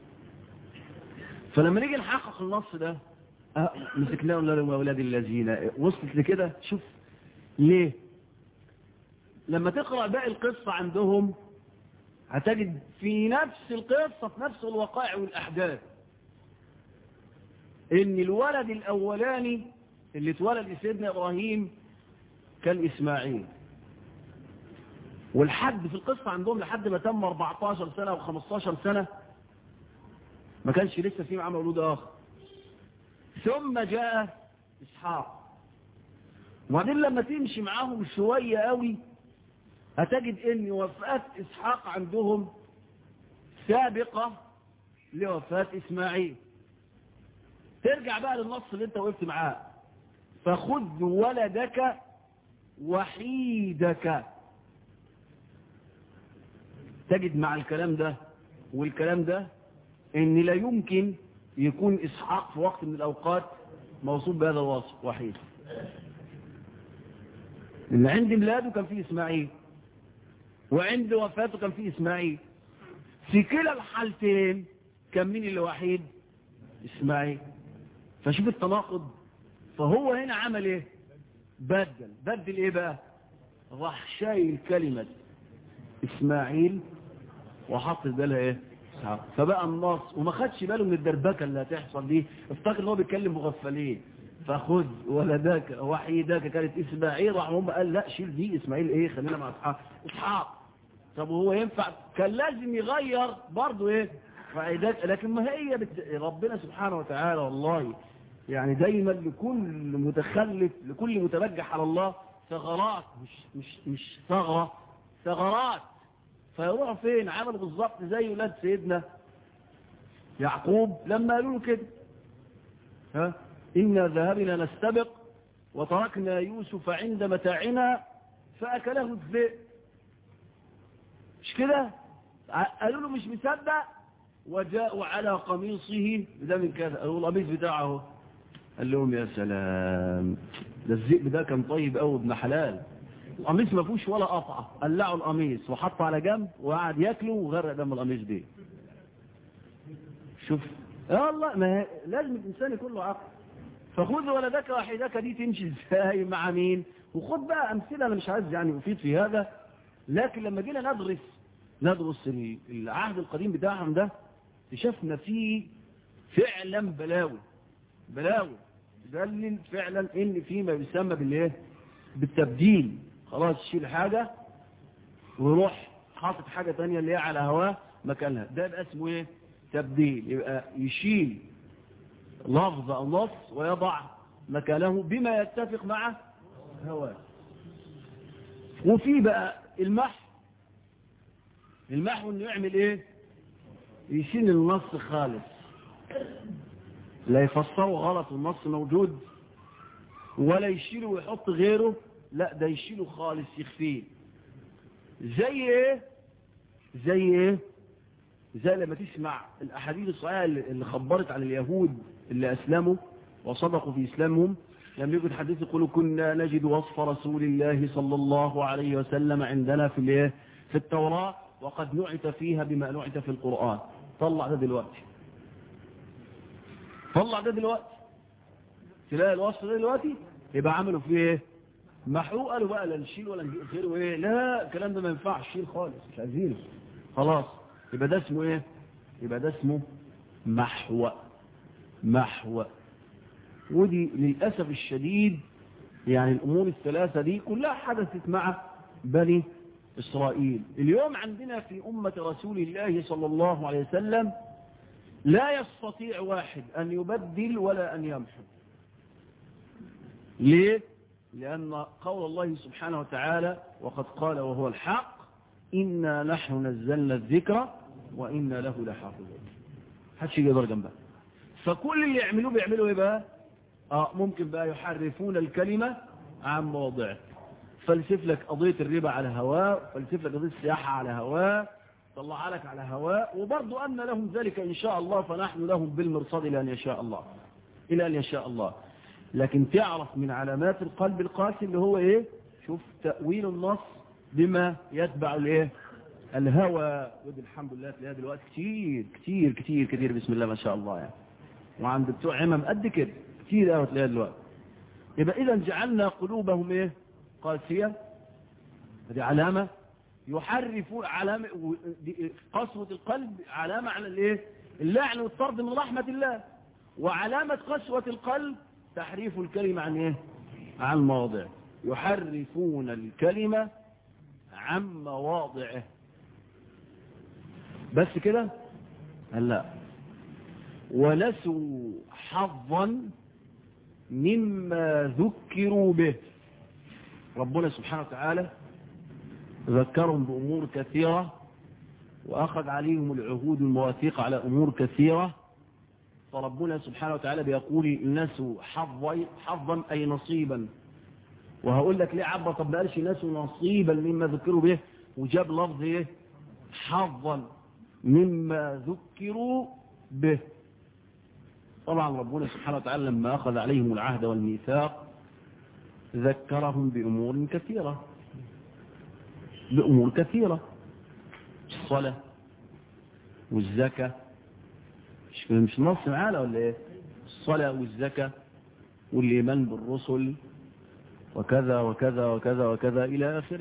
فلما نيجي نحقق النص ده أه مسكناه ولا لهم اولاد الذين وصلت لكده شوف ليه لما تقرا باقي القصه عندهم هتجد في نفس القصه في نفس الوقائع والاحداث ان الولد الاولاني اللي اتولد لسيدنا ابراهيم كان اسماعيل والحد في القصة عندهم لحد ما تم 14 سنة و 15 سنة ما كانش لسه في معاه مولود آخر ثم جاء إسحاق وبعدين لما تمشي معاهم شوية قوي هتجد ان وفاة إسحاق عندهم سابقة لوفاة إسماعيل ترجع بقى للنص اللي انت وقفت معاه فخذ ولدك وحيدك تجد مع الكلام ده والكلام ده ان لا يمكن يكون اسحاق في وقت من الاوقات موصوف بهذا الوصف وحيد لان عند ميلاده كان فيه اسماعيل وعند وفاته كان فيه اسماعيل في كلا الحالتين كان مين اللي وحيد اسماعيل فشوف التناقض فهو هنا عمل ايه بدل بدل ايه بقى راح شايل كلمة اسماعيل وحط في بالها ايه إسحاق. فبقى النص وما خدش باله من الدربكه اللي هتحصل دي افتكر ان هو بيتكلم مغفلين فخذ ولدك وحيدك كانت اسماعيل راح هم قال لا شيل دي اسماعيل ايه خلينا مع اسحاق اسحاق طب وهو ينفع كان لازم يغير برضه ايه وحيدك لكن ما هي بت... ربنا سبحانه وتعالى والله يعني دايما لكل متخلف لكل متبجح على الله ثغرات مش مش مش ثغره ثغرات فيروح فين عمل بالظبط زي ولاد سيدنا يعقوب لما قالوا له كده ها إنا ذهبنا نستبق وتركنا يوسف عند متاعنا فأكله الذئب مش كده قالوا له مش مصدق وجاءوا على قميصه ده من كذا قالوا القميص بتاعه قال لهم يا سلام ده الذئب ده كان طيب قوي ابن حلال القميص ما فيهوش ولا قطعه قلعوا القميص وحطه على جنب وقعد ياكله وغرق دم القميص دي شوف يا والله ما هي- لازم الانسان يكون له عقل فخذ ولدك وحيدك دي تمشي ازاي مع مين وخد بقى امثله انا مش عايز يعني افيد في هذا لكن لما جينا ندرس ندرس ال- العهد القديم بتاعهم ده اكتشفنا فيه فعلا بلاوي بلاوي دلل فعلا ان في ما يسمى بالايه بالتبديل خلاص شيل حاجة ويروح حاطط حاجة تانية اللي هي على هواه مكانها ده يبقى اسمه ايه تبديل يبقى يشيل لفظ او نص ويضع مكانه بما يتفق مع هواه وفي بقى المحو المحو انه يعمل ايه يشيل النص خالص لا يفسره غلط والنص موجود ولا يشيله ويحط غيره لا ده يشيله خالص يخفيه زي ايه زي ايه زي لما تسمع الاحاديث الصحيحه اللي اللي خبرت عن اليهود اللي اسلموا وصدقوا في اسلامهم لما يجوا الحديث يقولوا كنا نجد وصف رسول الله صلى الله عليه وسلم عندنا في الايه في التوراة وقد نعت فيها بما نعت في القرآن طلع ده دلوقتي طلع ده دلوقتي تلاقي الوصف ده دلوقتي يبقى عملوا فيه ايه محروق قالوا بقى لا نشيل ولا نجيب غيره ايه لا الكلام ده ما ينفعش شيل خالص مش عايزينه خلاص يبقى ده اسمه ايه يبقى ده اسمه محو محو ودي للأسف الشديد يعني الأمور الثلاثة دي كلها حدثت مع بني إسرائيل اليوم عندنا في أمة رسول الله صلى الله عليه وسلم لا يستطيع واحد أن يبدل ولا أن يمحو ليه؟ لأن قول الله سبحانه وتعالى وقد قال وهو الحق إنا نحن نزلنا الذكر وإنا له لحافظون حدش يقدر جنبها فكل اللي يعملوه بيعملوا ايه بقى اه ممكن بقى يحرفون الكلمة عن مواضعه فلسف لك قضية الربا على هواه فلسف لك قضية السياحة على هواه طلعها لك على هواه وبرضو أن لهم ذلك إن شاء الله فنحن لهم بالمرصاد إلى أن يشاء الله إلى أن يشاء الله لكن تعرف من علامات القلب القاسي اللي هو إيه شوف تأويل النص بما يتبع الإيه الهوى ودي الحمد لله تلاقيها دلوقتي كتير كتير كتير كتير بسم الله ما شاء الله يعني وعند بتوع عمم قد كده كتير قوي تلاقيها دلوقتي يبقى إذا جعلنا قلوبهم إيه قاسية هذه علامة يحرفون علامة و- دي- قسوة القلب علامة على الايه اللعن والطرد من رحمة الله وعلامة قسوة القلب تحريف الكلمة عن ايه عن مواضع يحرفون الكلمة عن مواضعه بس كده قال لا ونسوا حظا مما ذكروا به ربنا سبحانه وتعالى ذكرهم بأمور كثيرة وأخذ عليهم العهود المواثيق على أمور كثيرة فربنا سبحانه وتعالى بيقول نسوا حظا حظا أي نصيبا وهقول لك ليه عبر طب ما قالش نسوا نصيبا مما ذكروا به وجاب لفظ ايه حظا مما ذكروا به طبعا ربنا سبحانه وتعالى لما أخذ عليهم العهد والميثاق ذكرهم بأمور كثيرة بأمور كثيرة الصلاة والزكاة مش مش نص معانا ولا ايه الصلاة والزكاة والإيمان بالرسل وكذا وكذا وكذا وكذا إلى آخره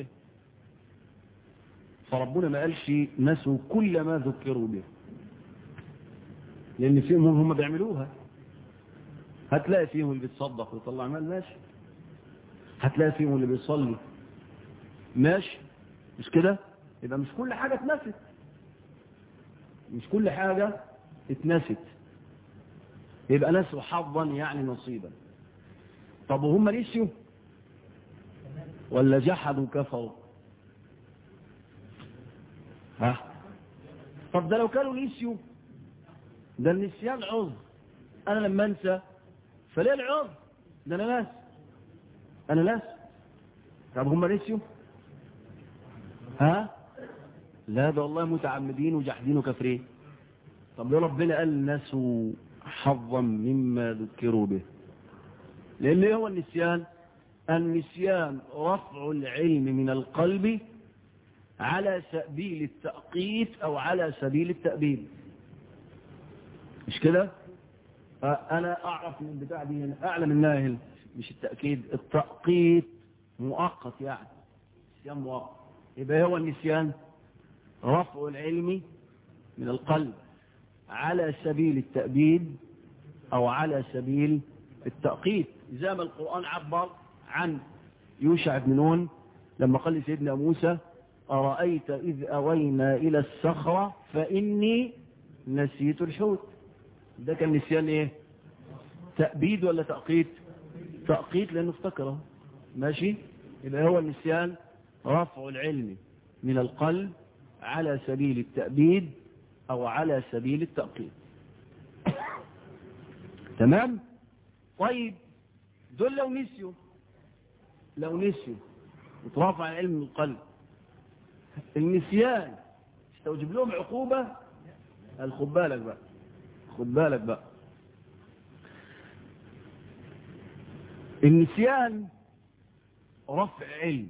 فربنا ما قالش نسوا كل ما ذكروا به لأن فيهم هم بيعملوها هتلاقي فيهم اللي بيتصدق ويطلع مال ماشي هتلاقي فيهم اللي بيصلي ماشي مش كده يبقى مش كل حاجة اتنست مش كل حاجة اتنست يبقى نسوا حظا يعني نصيبا طب وهم نسيوا ولا جحدوا كفروا ها طب ده لو كانوا نسيوا ده النسيان عذر انا لما انسى فليه العذر ده انا ناس انا ناس طب هم نسيوا ها لا ده والله متعمدين وجحدين وكافرين طب ليه ربنا قال نسوا حظا مما ذكروا به لان ايه هو النسيان النسيان رفع العلم من القلب على سبيل التأقيت او على سبيل التأبيد مش كده انا اعرف من البتاع دي أنا اعلم انها مش التأكيد التأقيت مؤقت يعني نسيان مؤقت يبقى هو النسيان رفع العلم من القلب على سبيل التأبيد او على سبيل التأقيت زي ما القرآن عبر عن يوشع بن نون لما قال لسيدنا موسى أرأيت إذ أوينا إلى الصخرة فإني نسيت الحوت ده كان نسيان إيه تأبيد ولا تأقيت تأقيت لأنه افتكره ماشي يبقى هو النسيان رفع العلم من القلب على سبيل التأبيد أو على سبيل التأقيت تمام طيب دول لو نسيوا لو نسيوا وترافع العلم من القلب النسيان استوجب لهم عقوبة قال خد بالك بقى خد بالك بقى النسيان رفع علم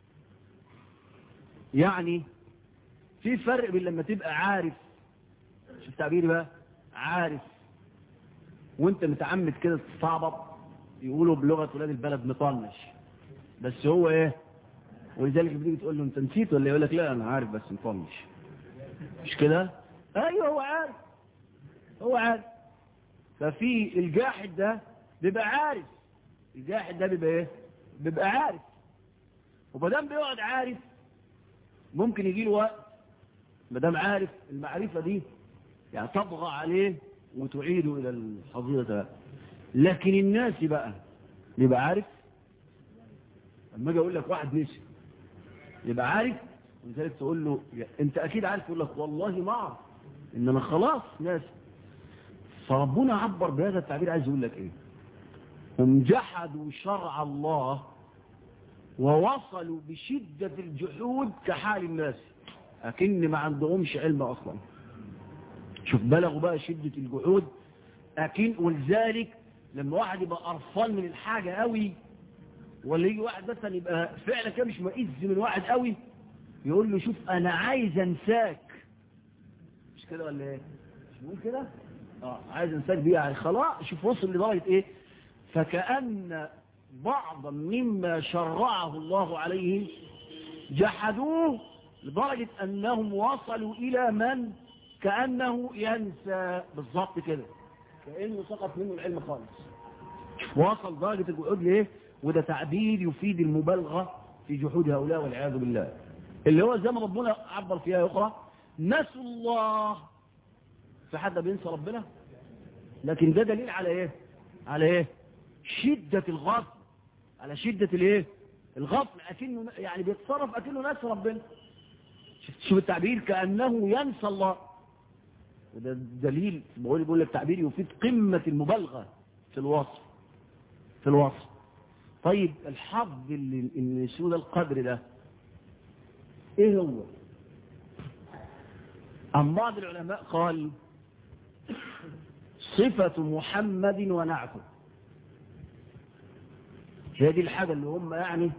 يعني في فرق بين لما تبقى عارف شوف تعبيري بقى عارف وانت متعمد كده تستعبط يقولوا بلغة ولاد البلد مطنش بس هو ايه ولذلك بتيجي تقول له انت نسيت ولا يقول لك لا انا عارف بس مطنش مش كده ايوه هو عارف هو عارف ففي الجاحد ده بيبقى عارف الجاحد ده بيبقى ايه بيبقى عارف ومادام بيقعد عارف ممكن يجي له وقت مادام عارف المعرفة دي يعني تطغى عليه وتعيده الى الحظيرة لكن الناس بقى يبقى عارف لما اجي اقول لك واحد نسي يبقى عارف ولذلك تقول له انت اكيد عارف يقول لك والله ما اعرف ان انا خلاص ناس فربنا عبر بهذا التعبير عايز يقول لك ايه هم جحدوا شرع الله ووصلوا بشدة الجحود كحال الناس لكن ما عندهمش علم اصلا شوف بلغوا بقى شدة الجحود لكن ولذلك لما واحد يبقى قرفان من الحاجة قوي ولا يجي واحد مثلا يبقى فعلا كده مش مئز من واحد قوي يقول له شوف انا عايز انساك مش كده ولا ايه مش بيقول كده اه عايز انساك دي يعني خلاص شوف وصل لدرجه ايه فكأن بعضا مما شرعه الله عليهم جحدوه لدرجة انهم وصلوا الى من كأنه ينسى بالظبط كده كأنه سقط منه العلم خالص وصل درجة الجحود ليه وده تعبير يفيد المبالغة في جحود هؤلاء والعياذ بالله اللي هو زي ما ربنا عبر فيها أخرى نسوا الله في حد بينسى ربنا لكن ده دليل على ايه على ايه شدة الغفل على شدة الايه الغفل أكنه يعني بيتصرف أكنه ناسي ربنا شوف التعبير كأنه ينسى الله وده دليل بقول بقول لك تعبير يفيد قمة المبالغة في الوصف في الوصف طيب الحظ اللي اللي سود القدر ده ايه هو عن بعض العلماء قال صفة محمد ونعته هي دي الحاجة اللي هم يعني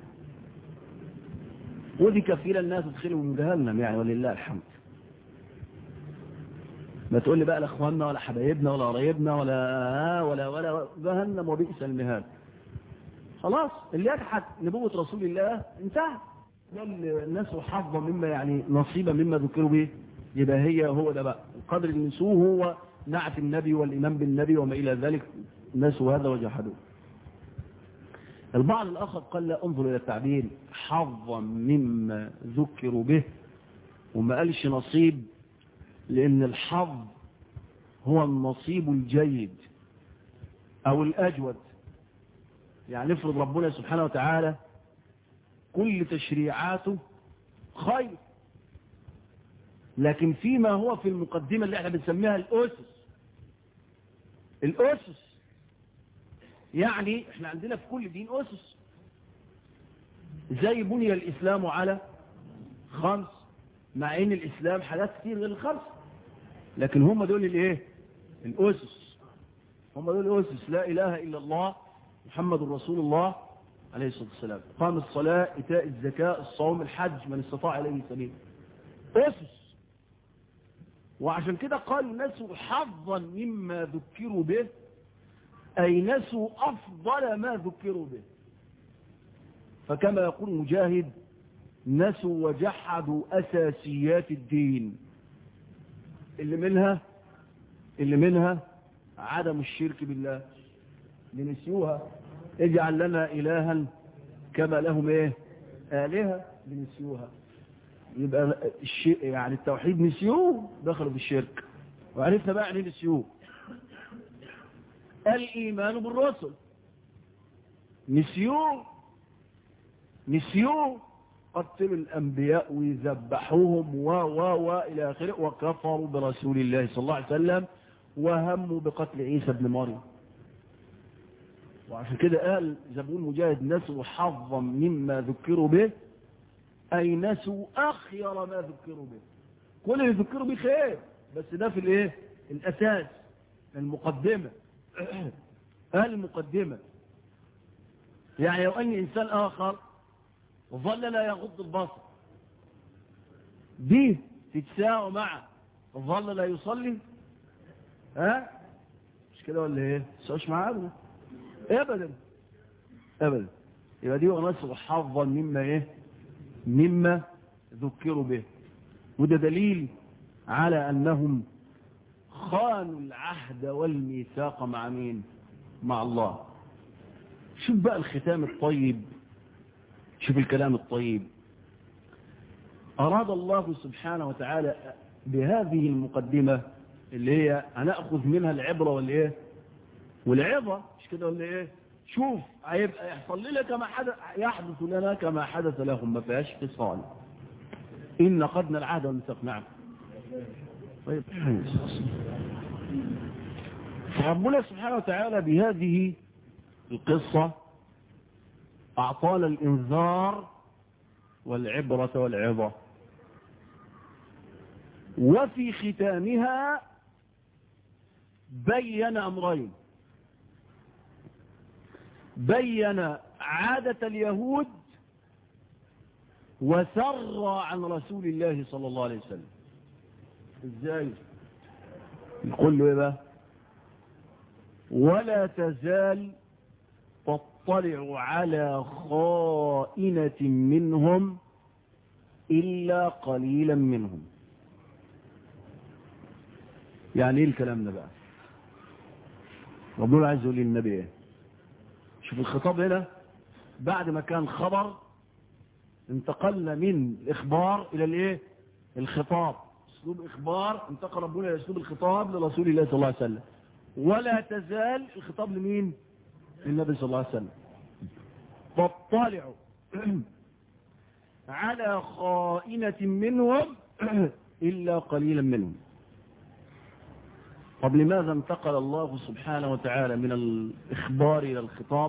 ودي كفيلة الناس تدخلهم من جهنم يعني ولله الحمد ما تقول لي بقى لا اخواننا ولا حبايبنا ولا قرايبنا ولا ولا ولا جهنم وبئس المهاد خلاص اللي يجحد نبوة رسول الله انتهى ده الناس حظا مما يعني نصيبا مما ذكروا به يبقى هي هو ده بقى القدر اللي نسوه هو نعت النبي والإيمان بالنبي وما إلى ذلك نسوا هذا وجحدوه البعض الآخر قال لا انظر إلى التعبير حظا مما ذكروا به وما قالش نصيب لأن الحظ هو النصيب الجيد أو الأجود يعني افرض ربنا سبحانه وتعالى كل تشريعاته خير لكن فيما هو في المقدمة اللي احنا بنسميها الأسس الأسس يعني احنا عندنا في كل دين أسس زي بني الإسلام على خمس مع ان الإسلام حاجات كتير غير الخمس لكن هم دول الايه الأسس هم دول الأسس لا إله إلا الله محمد رسول الله عليه الصلاة والسلام قام الصلاة إتاء الزكاة الصوم الحج من استطاع إليه سبيل أسس وعشان كده قال نسوا حظا مما ذكروا به أي نسوا أفضل ما ذكروا به فكما يقول مجاهد نسوا وجحدوا أساسيات الدين اللي منها اللي منها عدم الشرك بالله لنسيوها اجعل لنا إلها كما لهم ايه آلهة لنسيوها يبقى الشيء يعني التوحيد نسيوه دخلوا في الشرك وعرفنا بقى يعني نسيوه الإيمان بالرسل نسيوه نسيوه قتلوا الأنبياء ويذبحوهم و و و إلى آخره وكفروا برسول الله صلى الله عليه وسلم وهموا بقتل عيسى بن مريم وعشان كده قال زبون مجاهد نسوا حظا مما ذكروا به أي نسوا أخير ما ذكروا به كل اللي ذكروا به خير بس ده في الايه الأساس المقدمة المقدمة يعني لو أن إنسان آخر ظل لا يغض البصر دي تتساوى مع ظل لا يصلي ها مش كده ولا ايه تساويش معاه ابدا ابدا ابدا يبقى دي ونسوا حظا مما ايه مما ذكروا به وده دليل على انهم خانوا العهد والميثاق مع مين مع الله شوف بقى الختام الطيب شوف الكلام الطيب أراد الله سبحانه وتعالى بهذه المقدمة اللي هي هنأخذ منها العبرة والإيه والعظة مش كده ولا إيه شوف هيبقى يحصل لنا كما حدث يحدث لنا كما حدث لهم ما فيهاش فصال إن نقدنا العهد والميثاق نعم طيب فربنا سبحانه وتعالى بهذه القصة أعطانا الإنذار والعبرة والعظة وفي ختامها بين أمرين بين عادة اليهود وسر عن رسول الله صلى الله عليه وسلم ازاي يقول له ايه بقى ولا تزال تطلع على خائنة منهم إلا قليلا منهم يعني ايه الكلام ده بقى ربنا عز وجل النبي ايه شوف الخطاب هنا بعد ما كان خبر انتقلنا من الاخبار الى الايه الخطاب اسلوب اخبار انتقل ربنا الى اسلوب الخطاب لرسول الله صلى الله عليه وسلم ولا تزال الخطاب لمين للنبي صلى الله عليه وسلم تطلع على خائنة منهم إلا قليلا منهم طب لماذا انتقل الله سبحانه وتعالى من الإخبار إلى الخطاب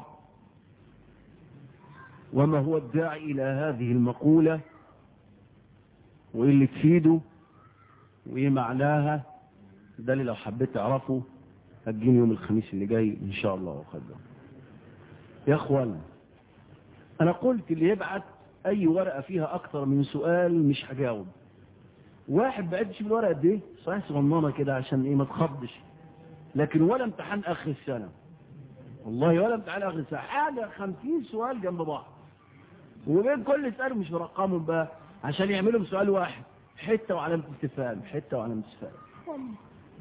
وما هو الداعي إلى هذه المقولة وإيه اللي تفيده وإيه معناها ده اللي لو حبيت تعرفه هتجيني يوم الخميس اللي جاي إن شاء الله وقدر يا أخوان أنا قلت اللي يبعت أي ورقة فيها أكثر من سؤال مش هجاوب واحد بعد شوف الورقه قد ايه صحيح صغننه كده عشان ايه ما تخضش لكن ولا امتحان اخر السنه والله ولا امتحان اخر السنه حاجه 50 سؤال جنب بعض وبين كل سؤال مش مرقمهم بقى عشان يعملوا سؤال واحد حته وعلامه استفهام حته وعلامه استفهام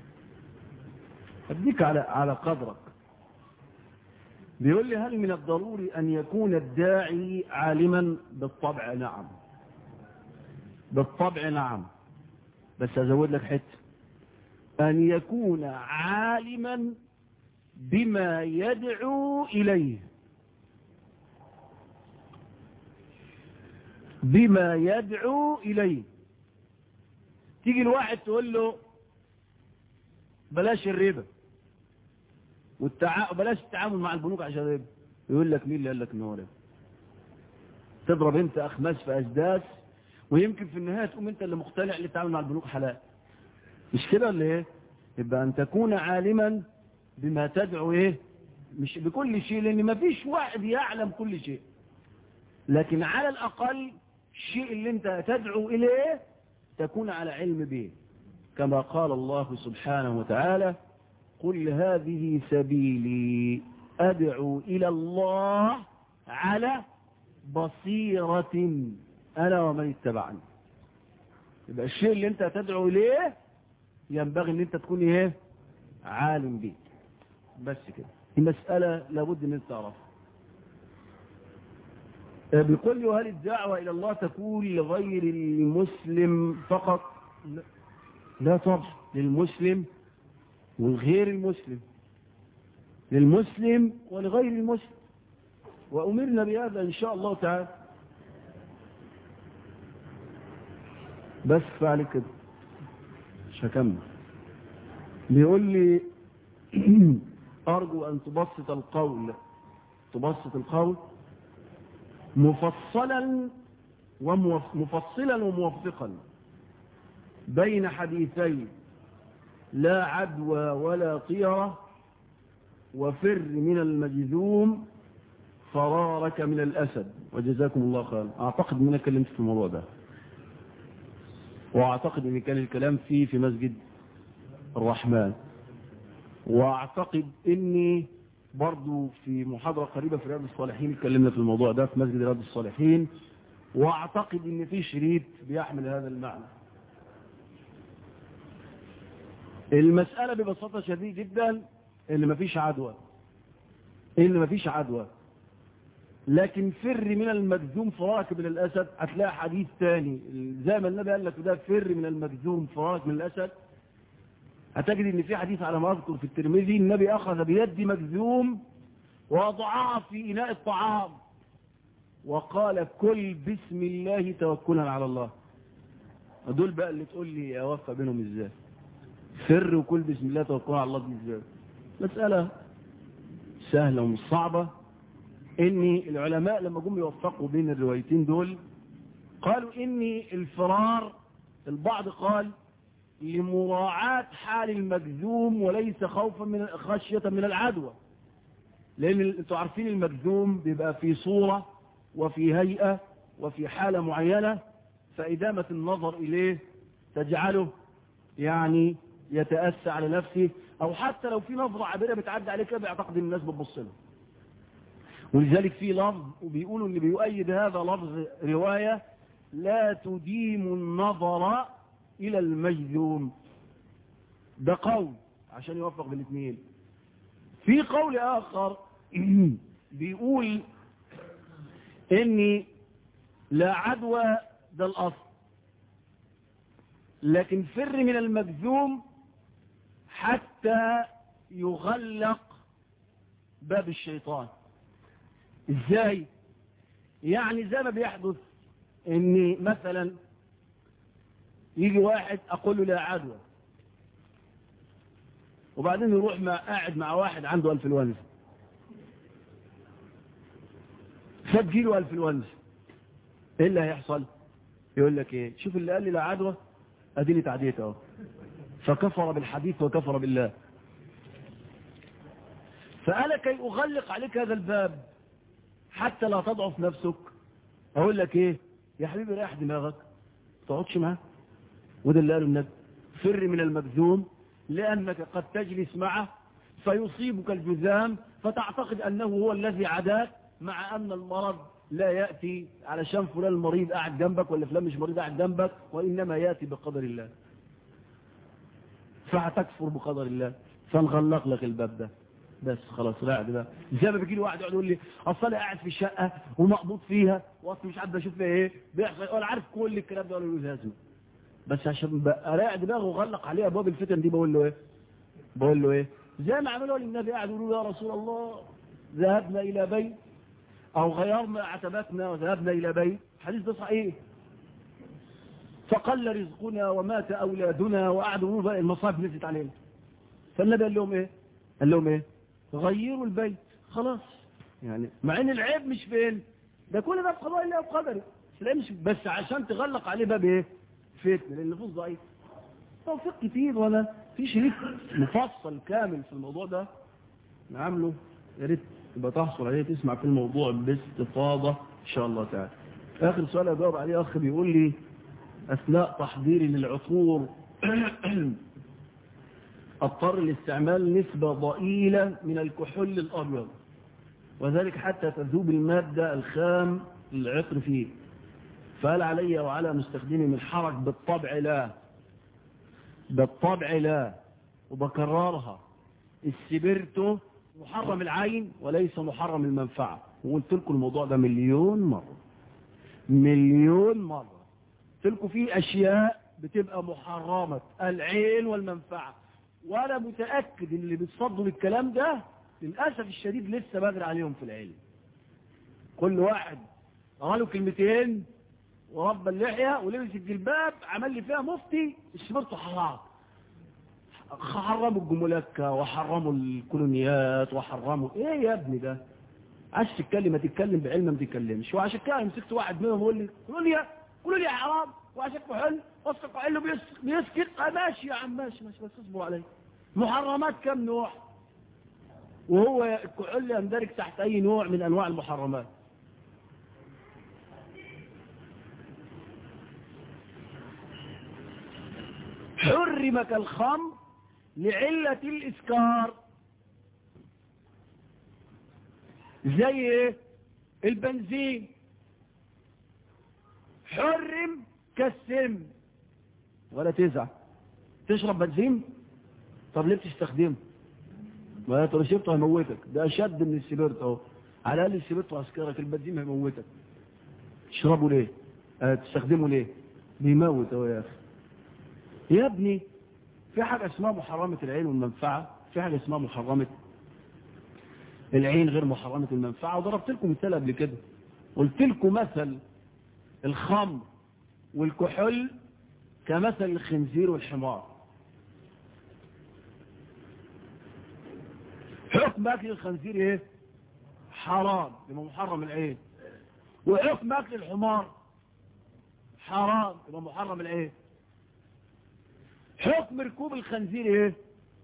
اديك على على قدرك بيقول لي هل من الضروري ان يكون الداعي عالما بالطبع نعم بالطبع نعم بس ازود لك حته ان يكون عالما بما يدعو اليه بما يدعو اليه تيجي الواحد تقول له بلاش الربا والتع... بلاش التعامل مع البنوك عشان الربا يقول لك مين اللي قال لك ان هو ربا تضرب انت اخماس في اسداس ويمكن في النهايه تقوم انت اللي مقتنع اللي التعامل مع البنوك حلال مش كده ولا ايه يبقى ان تكون عالما بما تدعو ايه مش بكل شيء لان ما فيش واحد يعلم كل شيء لكن على الاقل الشيء اللي انت تدعو اليه تكون على علم به كما قال الله سبحانه وتعالى قل هذه سبيلي أدعو إلى الله على بصيرة أنا ومن اتبعني يبقى الشيء اللي انت تدعو إليه ينبغي ان انت تكون ايه عالم به بس كده دي مسألة لابد ان انت تعرفها بيقول لي هل الدعوة إلى الله تكون لغير المسلم فقط لا, لا طبعا للمسلم والغير المسلم للمسلم ولغير المسلم وأمرنا بهذا إن شاء الله تعالى بس فعل كده مش هكمل بيقول لي أرجو أن تبسط القول تبسط القول مفصلا وموف... مفصلا وموفقا بين حديثين لا عدوى ولا طيرة وفر من المجذوم فرارك من الأسد وجزاكم الله خيرا أعتقد أن أنا كلمت في الموضوع ده وأعتقد أن كان الكلام فيه في مسجد الرحمن وأعتقد أني برضو في محاضرة قريبة في رياض الصالحين اتكلمنا في الموضوع ده في مسجد رياض الصالحين واعتقد ان في شريط بيحمل هذا المعنى المسألة ببساطة شديد جدا اللي مفيش عدوى اللي مفيش عدوى لكن فر من المجذوم فرارك من الأسد هتلاقي حديث تاني زي ما النبي قال لك ده فر من المجذوم فرارك من الأسد هتجد ان في حديث على ما اذكر في الترمذي النبي اخذ بيد مجذوم ووضعها في اناء الطعام وقال كل بسم الله توكلا على الله دول بقى اللي تقول لي اوفى بينهم ازاي فر وكل بسم الله توكلا على الله ازاي مسألة سهلة ومش صعبة ان العلماء لما جم يوفقوا بين الروايتين دول قالوا ان الفرار البعض قال لمراعاة حال المجذوم وليس خوفا من خشية من العدوى لأن انتوا عارفين المجذوم بيبقى في صورة وفي هيئة وفي حالة معينة فإدامة النظر إليه تجعله يعني يتأسى على نفسه أو حتى لو في نظرة عابرة بتعدي عليه كده بيعتقد ان الناس بتبص له ولذلك في لفظ وبيقولوا ان بيؤيد هذا لفظ رواية لا تديم النظر الى المجذوم ده قول عشان يوفق بالاثنين في قول اخر بيقول اني لا عدوى ده الاصل لكن فر من المجذوم حتى يغلق باب الشيطان ازاي يعني زي ما بيحدث ان مثلا يجي واحد اقول له لا عدوى وبعدين يروح مع قاعد مع واحد عنده انفلونزا فتجيله انفلونزا ايه اللي هيحصل يقول لك ايه شوف اللي قال لي لا عدوى اديني تعديت اهو فكفر بالحديث وكفر بالله فانا كي اغلق عليك هذا الباب حتى لا تضعف نفسك اقول لك ايه يا حبيبي ريح دماغك ما تقعدش معاه وده اللي قاله النبي فر من المجذوم لأنك قد تجلس معه فيصيبك الجذام فتعتقد أنه هو الذي عداك مع أن المرض لا يأتي علشان فلان المريض قاعد جنبك ولا فلان مش مريض قاعد جنبك وإنما يأتي بقدر الله فهتكفر بقدر الله فنغلق لك الباب ده بس خلاص لا ده زي ما بيجي لي واحد يقعد يقول لي اصل انا قاعد في الشقه ومقبوض فيها واصل مش عارف اشوف فيها ايه بيحصل ولا عارف كل الكلام ده ولا له لازمه بس عشان بقى رايح دماغه وغلق عليه ابواب الفتن دي بقول له ايه بقول له ايه زي ما عملوا للنبي قاعد يقولوا يا رسول الله ذهبنا الى بيت او غيرنا عتباتنا وذهبنا الى بيت الحديث ده صحيح فقل رزقنا ومات اولادنا وقعدوا يقولوا بقى المصائب نزلت علينا فالنبي قال لهم ايه قال لهم ايه غيروا البيت خلاص يعني مع ان العيب مش فين ده كل ده بقضاء الله وقدره مش بس عشان تغلق عليه باب ايه فتنه لان النفوس ضعيف توفيق كتير ولا في شريك مفصل كامل في الموضوع ده نعمله يا ريت يبقى تحصل عليه تسمع في الموضوع باستفاضه ان شاء الله تعالى اخر سؤال اجاوب عليه اخ بيقول لي اثناء تحضيري للعطور اضطر لاستعمال نسبة ضئيلة من الكحول الأبيض وذلك حتى تذوب المادة الخام للعطر فيه فهل علي وعلى مستخدمي من حرج بالطبع لا بالطبع لا وبكررها السبرتو محرم العين وليس محرم المنفعة وقلت لكم الموضوع ده مليون مرة مليون مرة قلت لكم فيه أشياء بتبقى محرمة العين والمنفعة وانا متأكد ان اللي بيتصدوا للكلام ده للأسف الشديد لسه بدري عليهم في العلم كل واحد قالوا كلمتين ورب اللحية ولبس الجلباب عمل لي فيها مفتي الشمرته حرام حرموا الجملكة وحرموا الكولونيات وحرموا ايه يا ابني ده عايز تتكلم ما تتكلم بعلم ما تتكلمش وعشان كده مسكت واحد منهم يقول لي كولونيا كولونيا حرام وعشان كحول وصف كحول بيسكت ماشي يا عم ماشي ماشي بس اصبروا علي محرمات كم نوع وهو الكحول يندرج تحت اي نوع من انواع المحرمات حرم كالخمر لعلة الإسكار زي ايه البنزين حرم كالسم ولا تزعل تشرب بنزين طب ليه بتستخدمه ما انت لو شربته هيموتك ده اشد من السبيرت اهو على الاقل السبيرت وعسكرك البنزين هيموتك تشربه ليه اه تستخدمه ليه بيموت اهو يا اخي يا ابني في حاجه اسمها محرمه العين والمنفعه في حاجه اسمها محرمه العين غير محرمه المنفعه وضربت لكم مثال قبل كده قلت لكم مثل الخمر والكحول كمثل الخنزير والحمار حكم اكل الخنزير ايه حرام يبقى محرم العين وحكم اكل الحمار حرام يبقى محرم العين حكم ركوب الخنزير ايه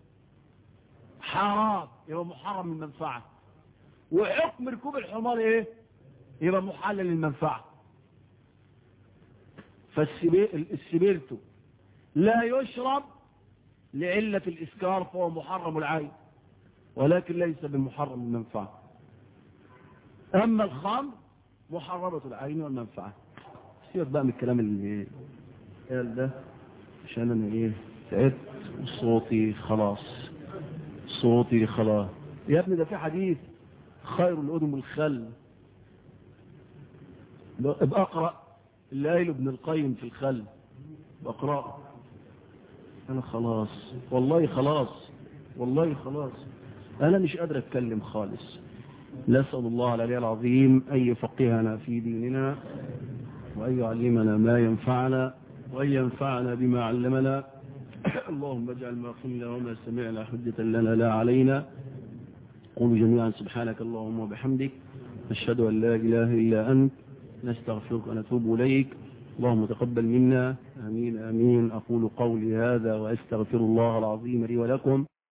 حرام يبقى محرم المنفعه وحكم ركوب الحمار ايه يبقى محلل المنفعه فالسبيرتو لا يشرب لعلة الإسكار فهو محرم العين ولكن ليس بمحرم المنفعة أما الخمر محرمة العين والمنفعة سيبك بقى من الكلام اللي قال ده عشان أنا إيه تعبت وصوتي خلاص صوتي خلاص يا ابني ده في حديث خير الأدم الخل ابقى اقرأ اللي قايله ابن القيم في الخل بقرأ انا خلاص والله خلاص والله خلاص انا مش قادر اتكلم خالص نسأل الله العلي العظيم ان يفقهنا في ديننا وان يعلمنا ما ينفعنا وان ينفعنا بما علمنا اللهم اجعل ما قلنا وما سمعنا حجة لنا لا علينا قولوا جميعا سبحانك اللهم وبحمدك نشهد ان لا اله الا انت نستغفرك ونتوب إليك اللهم تقبل منا آمين آمين أقول قولي هذا وأستغفر الله العظيم لي ولكم